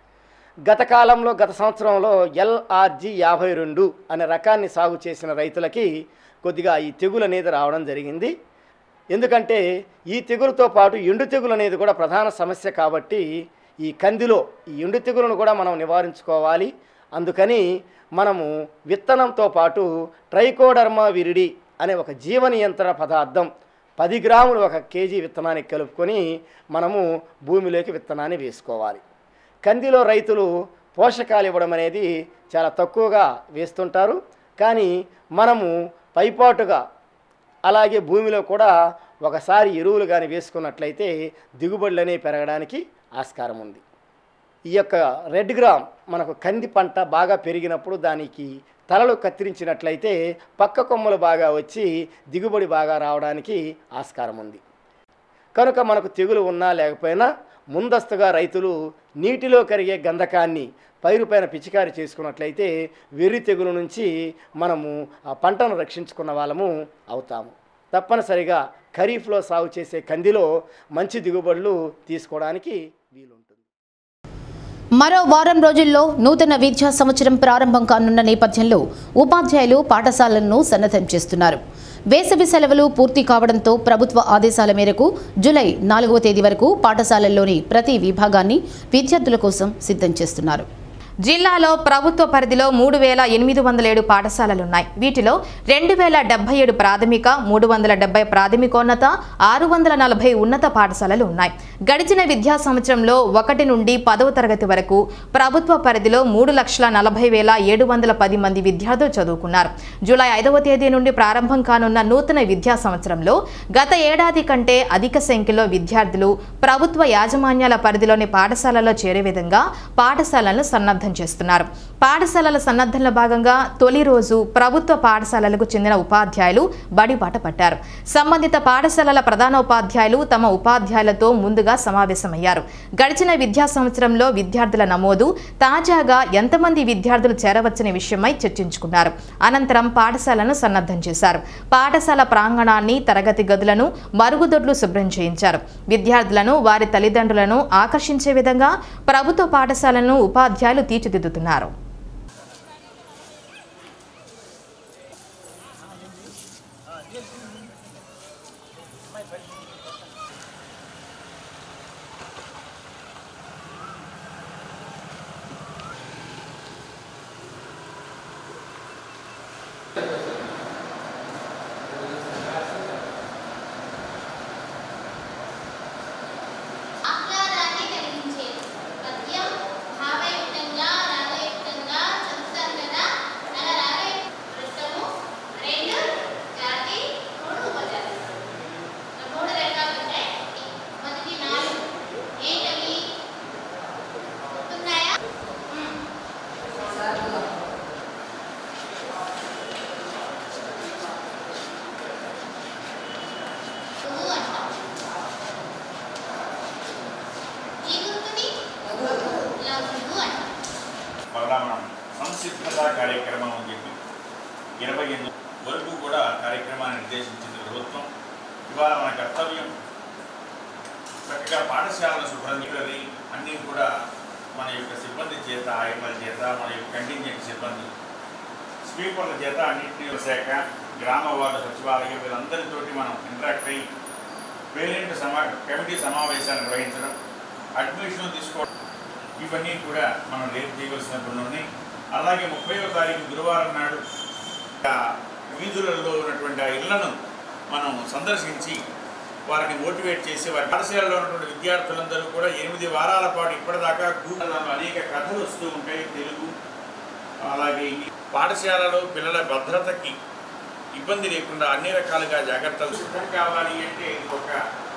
గత కాలంలో గత సంవత్సరంలో ఎల్ఆర్జి యాభై రెండు అనే రకాన్ని సాగు చేసిన రైతులకి కొద్దిగా ఈ తెగులు అనేది రావడం జరిగింది ఎందుకంటే ఈ తెగులుతో పాటు ఎండు తెగులు అనేది కూడా ప్రధాన సమస్య కాబట్టి ఈ కందిలో ఈ ఎండు తెగులను కూడా మనం నివారించుకోవాలి అందుకని మనము విత్తనంతో పాటు ట్రైకోడర్మా విరిడి అనే ఒక జీవ నియంత్రణ పదార్థం పది గ్రాములు ఒక కేజీ విత్తనానికి కలుపుకొని మనము భూమిలోకి విత్తనాన్ని వేసుకోవాలి కందిలో రైతులు పోషకాలు ఇవ్వడం అనేది చాలా తక్కువగా వేస్తుంటారు కానీ మనము పైపాటుగా అలాగే భూమిలో కూడా ఒకసారి ఎరువులు కానీ వేసుకున్నట్లయితే దిగుబడులు అనేవి పెరగడానికి ఆస్కారం ఉంది ఈ యొక్క రెడ్ గ్రామ్ మనకు కంది పంట బాగా పెరిగినప్పుడు దానికి తలలు కత్తిరించినట్లయితే పక్క కొమ్మలు బాగా వచ్చి దిగుబడి బాగా రావడానికి ఆస్కారం ఉంది కనుక మనకు తెగులు ఉన్నా లేకపోయినా ముందస్తుగా రైతులు నీటిలో కరిగే గంధకాన్ని పైరుపైన పిచికారి చేసుకున్నట్లయితే వెర్రి తెగులు నుంచి మనము ఆ పంటను రక్షించుకున్న వాళ్ళము అవుతాము తప్పనిసరిగా ఖరీఫ్లో సాగు చేసే కందిలో మంచి దిగుబడులు తీసుకోవడానికి వీలుంటుంది మరో వారం రోజుల్లో నూతన విద్యా సంవత్సరం ప్రారంభం కానున్న నేపథ్యంలో ఉపాధ్యాయులు పాఠశాలలను సన్నద్ధం చేస్తున్నారు వేసవి సెలవులు పూర్తి కావడంతో ప్రభుత్వ ఆదేశాల మేరకు జూలై నాలుగవ తేదీ వరకు పాఠశాలల్లోని ప్రతి విభాగాన్ని విద్యార్థుల కోసం సిద్ధం చేస్తున్నారు జిల్లాలో ప్రభుత్వ పరిధిలో మూడు వేల ఎనిమిది వందల ఏడు పాఠశాలలున్నాయి వీటిలో రెండు వేల డెబ్బై ఏడు ప్రాథమిక మూడు వందల డెబ్బై ప్రాథమికోన్నత ఆరు వందల నలభై ఉన్నత పాఠశాలలు ఉన్నాయి గడిచిన విద్యా సంవత్సరంలో ఒకటి నుండి పదవ తరగతి వరకు ప్రభుత్వ పరిధిలో మూడు లక్షల నలభై వేల ఏడు వందల పది మంది విద్యార్థులు చదువుకున్నారు జూలై ఐదవ తేదీ నుండి ప్రారంభం కానున్న నూతన విద్యా సంవత్సరంలో గత ఏడాది కంటే అధిక సంఖ్యలో విద్యార్థులు ప్రభుత్వ యాజమాన్యాల పరిధిలోని పాఠశాలలో చేరే విధంగా పాఠశాలలను సన్నద్ధం చేస్తున్నారు పాఠశాలల సన్నద్ధంలో భాగంగా తొలి రోజు ప్రభుత్వ పాఠశాలలకు చెందిన ఉపాధ్యాయులు బడిబాట పట్టారు సంబంధిత పాఠశాలల ప్రధానోపాధ్యాయులు తమ ఉపాధ్యాయులతో ముందుగా సమావేశమయ్యారు గడిచిన విద్యా సంవత్సరంలో విద్యార్థుల నమోదు తాజాగా ఎంతమంది విద్యార్థులు చేరవచ్చనే విషయమై చర్చించుకున్నారు అనంతరం పాఠశాలను సన్నద్ధం చేశారు పాఠశాల ప్రాంగణాన్ని తరగతి గదులను మరుగుదొడ్లు శుభ్రం చేయించారు విద్యార్థులను వారి తల్లిదండ్రులను ఆకర్షించే విధంగా ప్రభుత్వ పాఠశాలను ఉపాధ్యాయులు తీర్చిదిద్దుతున్నారు ఆహ్లాదాన్ని కలిగించేది పద్యం భావయుక్తంగా రాగయుక్తంగా చదువుతారు కదా అలా రాగ వృత్తము రెండు జాతి మూడు ఉపజాతి మూడు రకాలు ఉంటాయి మొదటి నాలుగు ఏంటవి ఉన్నాయా ఉమ్. నువ్వు అంటావు ఈ గుర్తుని లఘువు అంటాం మరలా మనం సంసిద్ధత కార్యక్రమం అని చెప్పి ఇరవై ఎనిమిది వరకు కూడా కార్యక్రమాన్ని నిర్దేశించింది ప్రభుత్వం ఇవాళ మన కర్తవ్యం చక్కగా పాఠశాలల శుభ్రం లైబ్రరీ అన్నీ కూడా మన యొక్క సిబ్బంది చేత ఆయమ్మల చేత మన యొక్క కంటింజెంట్ సిబ్బంది స్వీపర్ల చేత అన్నింటినీ శాఖ గ్రామ వార్డు సచివాలయం వీళ్ళందరితోటి మనం ఇంటరాక్ట్ అయ్యి పేరెంట్ సమా కమిటీ సమావేశాలు నిర్వహించడం అడ్మిషన్ తీసుకోవడం ఇవన్నీ కూడా మనం రేపు చేయవలసిన పనులు ఉన్నాయి అలాగే ముప్పైవ తారీఖు గురువారం నాడు ఆ వీధులలో ఉన్నటువంటి ఆ ఇళ్లను మనం సందర్శించి వారిని మోటివేట్ చేసి వారి పాఠశాలలో ఉన్నటువంటి విద్యార్థులందరూ కూడా ఎనిమిది వారాల పాటు ఇప్పటిదాకా గూగుల్ అనేక కథలు వస్తూ ఉంటాయి తెలుగు అలాగే ఇంగ్లీష్ పాఠశాలలో పిల్లల భద్రతకి ఇబ్బంది లేకుండా అన్ని రకాలుగా జాగ్రత్తలు సిద్ధం కావాలి అంటే ఒక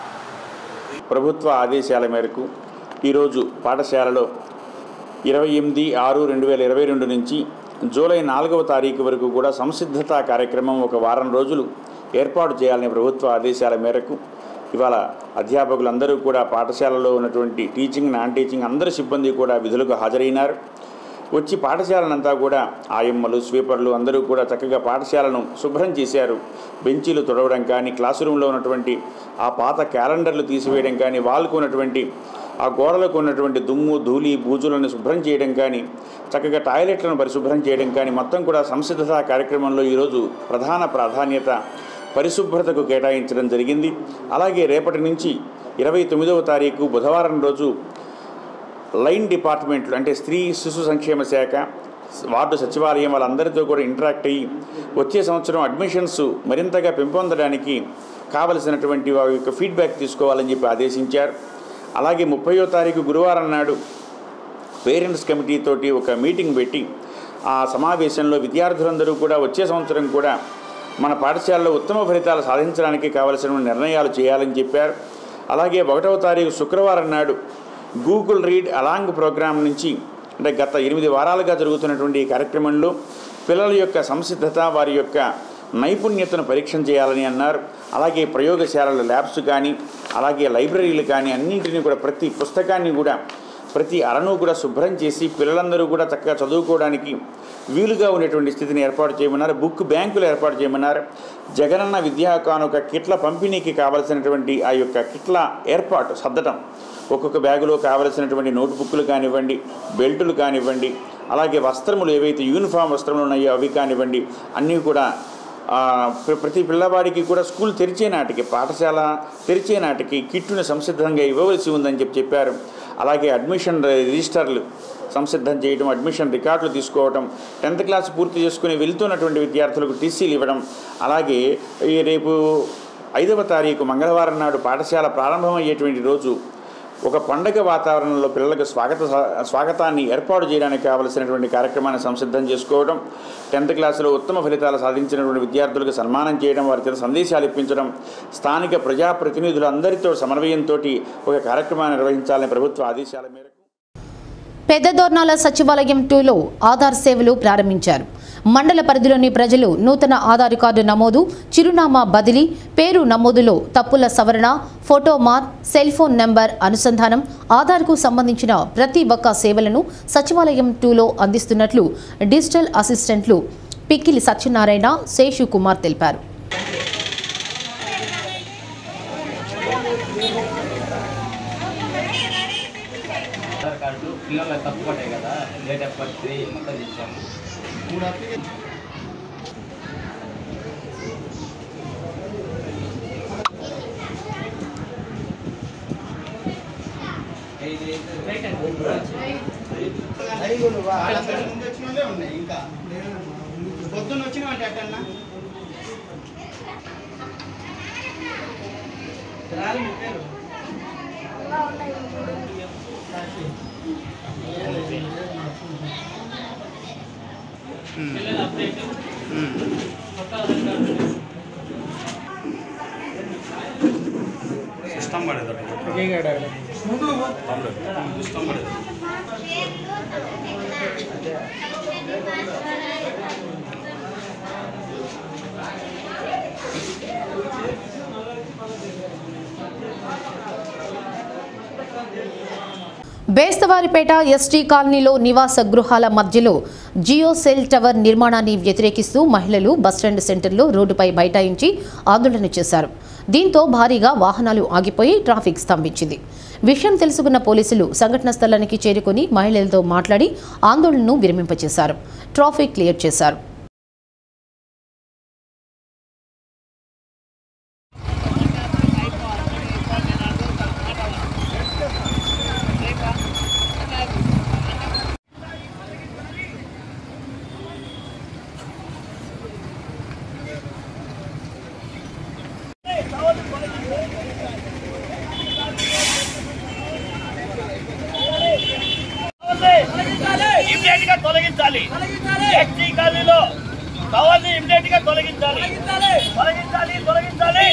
ప్రభుత్వ ఆదేశాల మేరకు ఈరోజు పాఠశాలలో ఇరవై ఎనిమిది ఆరు రెండు వేల ఇరవై రెండు నుంచి జూలై నాలుగవ తారీఖు వరకు కూడా సంసిద్ధత కార్యక్రమం ఒక వారం రోజులు ఏర్పాటు చేయాలనే ప్రభుత్వ ఆదేశాల మేరకు ఇవాళ అధ్యాపకులందరూ కూడా పాఠశాలలో ఉన్నటువంటి టీచింగ్ నాన్ టీచింగ్ అందరి సిబ్బంది కూడా విధులకు హాజరైనారు వచ్చి పాఠశాలనంతా కూడా ఆయమ్మలు స్వీపర్లు అందరూ కూడా చక్కగా పాఠశాలను శుభ్రం చేశారు బెంచీలు తుడవడం కానీ క్లాస్ రూమ్లో ఉన్నటువంటి ఆ పాత క్యాలెండర్లు తీసివేయడం కానీ వాళ్ళకు ఉన్నటువంటి ఆ గోడలకు ఉన్నటువంటి దుమ్ము ధూళి బూజులను శుభ్రం చేయడం కానీ చక్కగా టాయిలెట్లను పరిశుభ్రం చేయడం కానీ మొత్తం కూడా సంసిద్ధత కార్యక్రమంలో ఈరోజు ప్రధాన ప్రాధాన్యత పరిశుభ్రతకు కేటాయించడం జరిగింది అలాగే రేపటి నుంచి ఇరవై తొమ్మిదవ తారీఖు బుధవారం రోజు లైన్ డిపార్ట్మెంట్లు అంటే స్త్రీ శిశు సంక్షేమ శాఖ వార్డు సచివాలయం వాళ్ళందరితో కూడా ఇంటరాక్ట్ అయ్యి వచ్చే సంవత్సరం అడ్మిషన్స్ మరింతగా పెంపొందడానికి కావలసినటువంటి వారి యొక్క ఫీడ్బ్యాక్ తీసుకోవాలని చెప్పి ఆదేశించారు అలాగే ముప్పయో తారీఖు గురువారం నాడు పేరెంట్స్ కమిటీ తోటి ఒక మీటింగ్ పెట్టి ఆ సమావేశంలో విద్యార్థులందరూ కూడా వచ్చే సంవత్సరం కూడా మన పాఠశాలలో ఉత్తమ ఫలితాలు సాధించడానికి కావలసిన నిర్ణయాలు చేయాలని చెప్పారు అలాగే ఒకటవ తారీఖు శుక్రవారం నాడు గూగుల్ రీడ్ అలాంగ్ ప్రోగ్రాం నుంచి అంటే గత ఎనిమిది వారాలుగా జరుగుతున్నటువంటి ఈ కార్యక్రమంలో పిల్లల యొక్క సంసిద్ధత వారి యొక్క నైపుణ్యతను పరీక్ష చేయాలని అన్నారు అలాగే ప్రయోగశాలల ల్యాబ్స్ కానీ అలాగే లైబ్రరీలు కానీ అన్నింటినీ కూడా ప్రతి పుస్తకాన్ని కూడా ప్రతి అరను కూడా శుభ్రం చేసి పిల్లలందరూ కూడా చక్కగా చదువుకోవడానికి వీలుగా ఉండేటువంటి స్థితిని ఏర్పాటు చేయమన్నారు బుక్ బ్యాంకులు ఏర్పాటు చేయమన్నారు జగనన్న విద్యా కానుక కిట్ల పంపిణీకి కావలసినటువంటి ఆ యొక్క కిట్ల ఏర్పాటు సర్దటం ఒక్కొక్క బ్యాగులో కావలసినటువంటి నోట్ బుక్లు కానివ్వండి బెల్టులు కానివ్వండి అలాగే వస్త్రములు ఏవైతే యూనిఫామ్ వస్త్రములు ఉన్నాయో అవి కానివ్వండి అన్నీ కూడా ఆ, ప్ర- ప్రతి పిల్లవాడికి కూడా స్కూల్ తెరిచే నాటికి పాఠశాల తెరిచే నాటికి కిట్టును సంసిద్ధంగా ఇవ్వవలసి ఉందని చెప్పి చెప్పారు అలాగే అడ్మిషన్ రిజిస్టర్లు సంసిద్ధం చేయడం అడ్మిషన్ రికార్డులు తీసుకోవడం టెన్త్ క్లాస్ పూర్తి చేసుకుని వెళ్తున్నటువంటి విద్యార్థులకు టీసీలు ఇవ్వడం అలాగే ఈ రేపు ఐదవ తారీఖు మంగళవారం నాడు పాఠశాల ప్రారంభమయ్యేటువంటి రోజు ఒక పండగ వాతావరణంలో పిల్లలకు స్వాగత స్వాగతాన్ని ఏర్పాటు చేయడానికి కావలసినటువంటి కార్యక్రమాన్ని సంసిద్ధం చేసుకోవడం టెన్త్ క్లాసులో ఉత్తమ ఫలితాలు సాధించినటువంటి విద్యార్థులకు సన్మానం చేయడం వారి చేత సందేశాలు ఇప్పించడం స్థానిక ప్రజాప్రతినిధులు అందరితో సమన్వయంతో ఒక కార్యక్రమాన్ని నిర్వహించాలని ప్రభుత్వ ఆదేశాల మేరకు పెద్ద దోర్నాల సచివాలయం టూలో ఆధార్ సేవలు ప్రారంభించారు మండల పరిధిలోని ప్రజలు నూతన ఆధార్ కార్డు నమోదు చిరునామా బదిలీ పేరు నమోదులో తప్పుల సవరణ ఫోటో మార్ సెల్ ఫోన్ నెంబర్ అనుసంధానం ఆధార్కు సంబంధించిన ప్రతి ఒక్క సేవలను సచివాలయం టూలో అందిస్తున్నట్లు డిజిటల్ అసిస్టెంట్లు పిక్కిలి సత్యనారాయణ శేషు కుమార్ తెలిపారు ఆధార్ కార్డు పిల్లలు తప్పు పడ్డాయి కదా డేట్ ఆఫ్ బర్త్ మొత్తం తెచ్చాము పొద్దున్న వచ్చినామంటే అట్టన్నా రాలి మీ పేరు సిస్టమ్ పడేది సిస్టమ్ పడేది బేస్తవారిపేట ఎస్టీ కాలనీలో నివాస గృహాల మధ్యలో జియో సెల్ టవర్ నిర్మాణాన్ని వ్యతిరేకిస్తూ మహిళలు బస్టాండ్ సెంటర్లో రోడ్డుపై బైఠాయించి ఆందోళన చేశారు దీంతో భారీగా వాహనాలు ఆగిపోయి ట్రాఫిక్ స్తంభించింది విషయం తెలుసుకున్న పోలీసులు సంఘటన స్థలానికి చేరుకుని మహిళలతో మాట్లాడి ఆందోళనను విరమింపచేశారు ట్రాఫిక్ క్లియర్ చేశారు ఇమ్మీడియట్ గా తొలగించాలి ఎస్టీ కాలనీలో టవర్ని ఇమ్మీడియట్ గా తొలగించాలి తొలగించాలి తొలగించాలి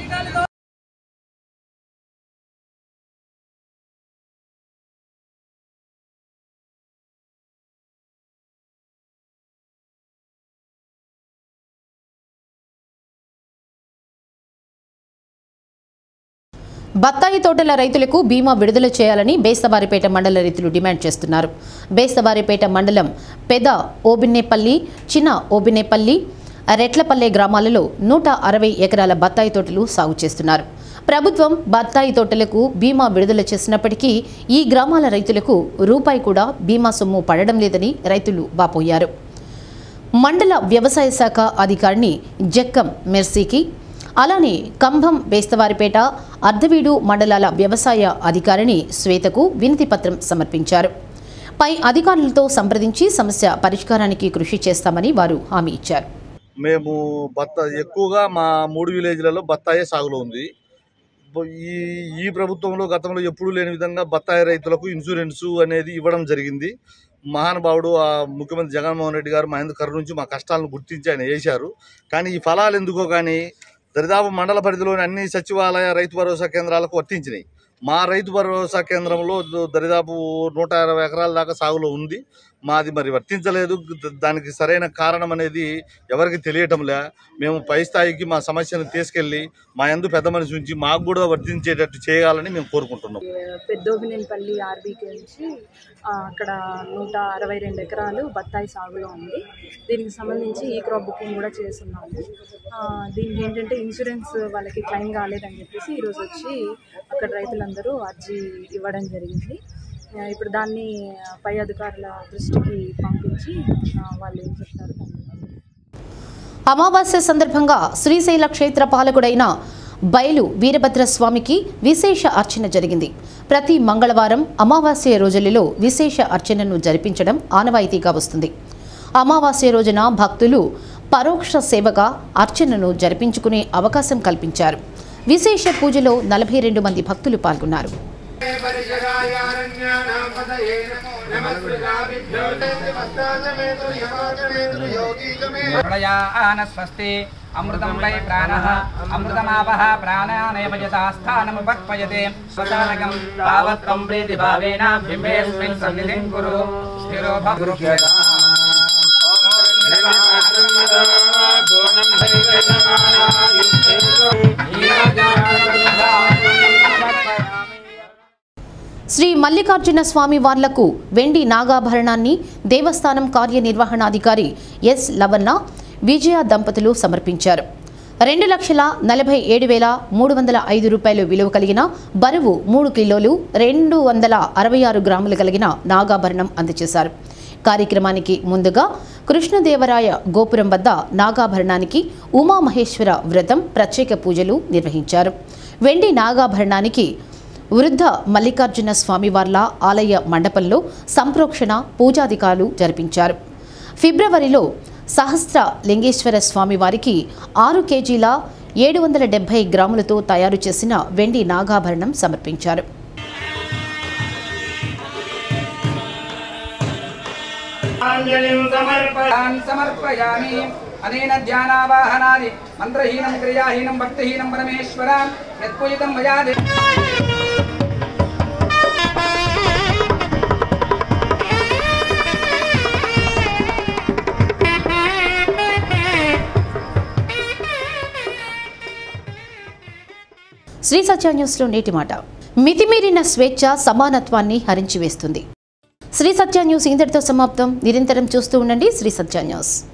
బత్తాయి తోటల రైతులకు బీమా విడుదల చేయాలని బేస్తవారిపేట మండల రైతులు డిమాండ్ చేస్తున్నారు బేస్తవారిపేట మండలం పెద ఓబిన్నేపల్లి చిన్న ఓబిన్నేపల్లి రెట్లపల్లె గ్రామాలలో నూట అరవై ఎకరాల బత్తాయి తోటలు సాగు చేస్తున్నారు ప్రభుత్వం బత్తాయి తోటలకు బీమా విడుదల చేసినప్పటికీ ఈ గ్రామాల రైతులకు రూపాయి కూడా బీమా సొమ్ము పడడం లేదని రైతులు వాపోయారు మండల వ్యవసాయ శాఖ అధికారిని జక్కం మెర్సీకి అలానే కంభం బేస్తవారిపేట అర్ధవీడు మండలాల వ్యవసాయ అధికారిని శ్వేతకు వినతి పత్రం సమర్పించారు పై అధికారులతో సంప్రదించి సమస్య పరిష్కారానికి కృషి చేస్తామని వారు హామీ ఇచ్చారు మేము బత్త ఎక్కువగా మా మూడు విలేజ్లలో బత్తాయే సాగులో ఉంది బ- ఈ ఈ ప్రభుత్వంలో గతంలో ఎప్పుడూ లేని విధంగా బత్తాయి రైతులకు ఇన్సూరెన్సు అనేది ఇవ్వడం జరిగింది మహానుభావుడు ఆ ముఖ్యమంత్రి జగన్మోహన్ రెడ్డి గారు మా ఎందుకు కరు నుంచి మా కష్టాలను గుర్తించి ఆయన వేశారు కానీ ఈ ఫలాలు ఎందుకో కానీ దరిదాపు మండల పరిధిలోని అన్ని సచివాలయ రైతు భరోసా కేంద్రాలకు వర్తించినాయి మా రైతు భరోసా కేంద్రంలో ద- దరిదాపు నూట ఇరవై ఎకరాల దాకా సాగులో ఉంది మాది మరి వర్తించలేదు ద- దానికి సరైన కారణం అనేది ఎవరికి తెలియటంలే మేము పై స్థాయికి మా సమస్యను తీసుకెళ్ళి మా ఎందు పెద్ద మనిషి ఉంచి మాకు కూడా వర్తించేటట్టు చేయాలని మేము కోరుకుంటున్నాం పెద్దోబినేపల్లి ఆర్బీకే నుంచి ఆ, అక్కడ నూట అరవై రెండు ఎకరాలు బత్తాయి సాగులో ఉంది దీనికి సంబంధించి ఈ క్రాప్ బుకింగ్ కూడా చేస్తున్నాము ఆ, దీనికి ఏంటంటే ఇన్సూరెన్స్ వాళ్ళకి క్లెయిమ్ కాలేదని చెప్పేసి ఈరోజు వచ్చి అక్కడ రైతులందరూ అర్జీ ఇవ్వడం జరిగింది ఆ, ఇప్పుడు దాన్ని పై అధికారుల దృష్టికి పంపించి ఆ, వాళ్ళు ఏం చెప్తారో దాన్ని అమావాస్య సందర్భంగా శ్రీశైల క్షేత్ర పాలకుడైన బయలు వీరభద్ర స్వామికి విశేష అర్చన జరిగింది ప్రతి మంగళవారం అమావాస్య రోజులలో విశేష అర్చనను జరిపించడం ఆనవాయితీగా వస్తుంది అమావాస్య రోజున భక్తులు పరోక్ష సేవగా అర్చనను జరిపించుకునే అవకాశం కల్పించారు విశేష పూజలో నలభై రెండు మంది భక్తులు పాల్గొన్నారు ప్రళయానస్వస్తి అమృతం వై ప్రాణ అమృతమాపహ ప్రాణానేవ యథాస్థానముపక్వయతే స్వశానకం తావత్వం ప్రీతి భావేన బింబేస్మిన్ సన్నిధిం కురు స్థిరో భగురు శ్రీ మల్లికార్జున స్వామి వార్లకు వెండి నాగాభరణాన్ని దేవస్థానం కార్యనిర్వహణాధికారి ఎస్ లవన్న విజయ దంపతులు సమర్పించారు రెండు లక్షల నలభై ఏడు వేల మూడు వందల ఐదు రూపాయలు విలువ కలిగిన బరువు మూడు కిలోలు రెండు వందల అరవై ఆరు గ్రాములు కలిగిన నాగాభరణం అందజేశారు కార్యక్రమానికి ముందుగా కృష్ణదేవరాయ గోపురం వద్ద నాగాభరణానికి ఉమామహేశ్వర వ్రతం ప్రత్యేక పూజలు నిర్వహించారు వెండి నాగాభరణానికి వృద్ధ మల్లికార్జున స్వామివార్ల ఆలయ మండపంలో సంప్రోక్షణ పూజాధికారులు జరిపించారు ఫిబ్రవరిలో సహస్ర లింగేశ్వర స్వామివారికి ఆరు కేజీల ఏడు వందల డెబ్బై గ్రాములతో తయారు చేసిన వెండి నాగాభరణం సమర్పించారు ఆంజలిం సమర్పయామి సమర్పయామి అనేన ధ్యానావాహనాది మంత్రహీనం క్రియాహీనం భక్తిహీనం పరమేశ్వర యత్పూజితం మయా దే- శ్రీ సత్య న్యూస్లో నేటి మాట మితిమీరిన స్వేచ్ఛ సమానత్వాన్ని హరించివేస్తుంది శ్రీ సత్య న్యూస్ ఇంతటితో సమాప్తం నిరంతరం చూస్తూ ఉండండి శ్రీ సత్య న్యూస్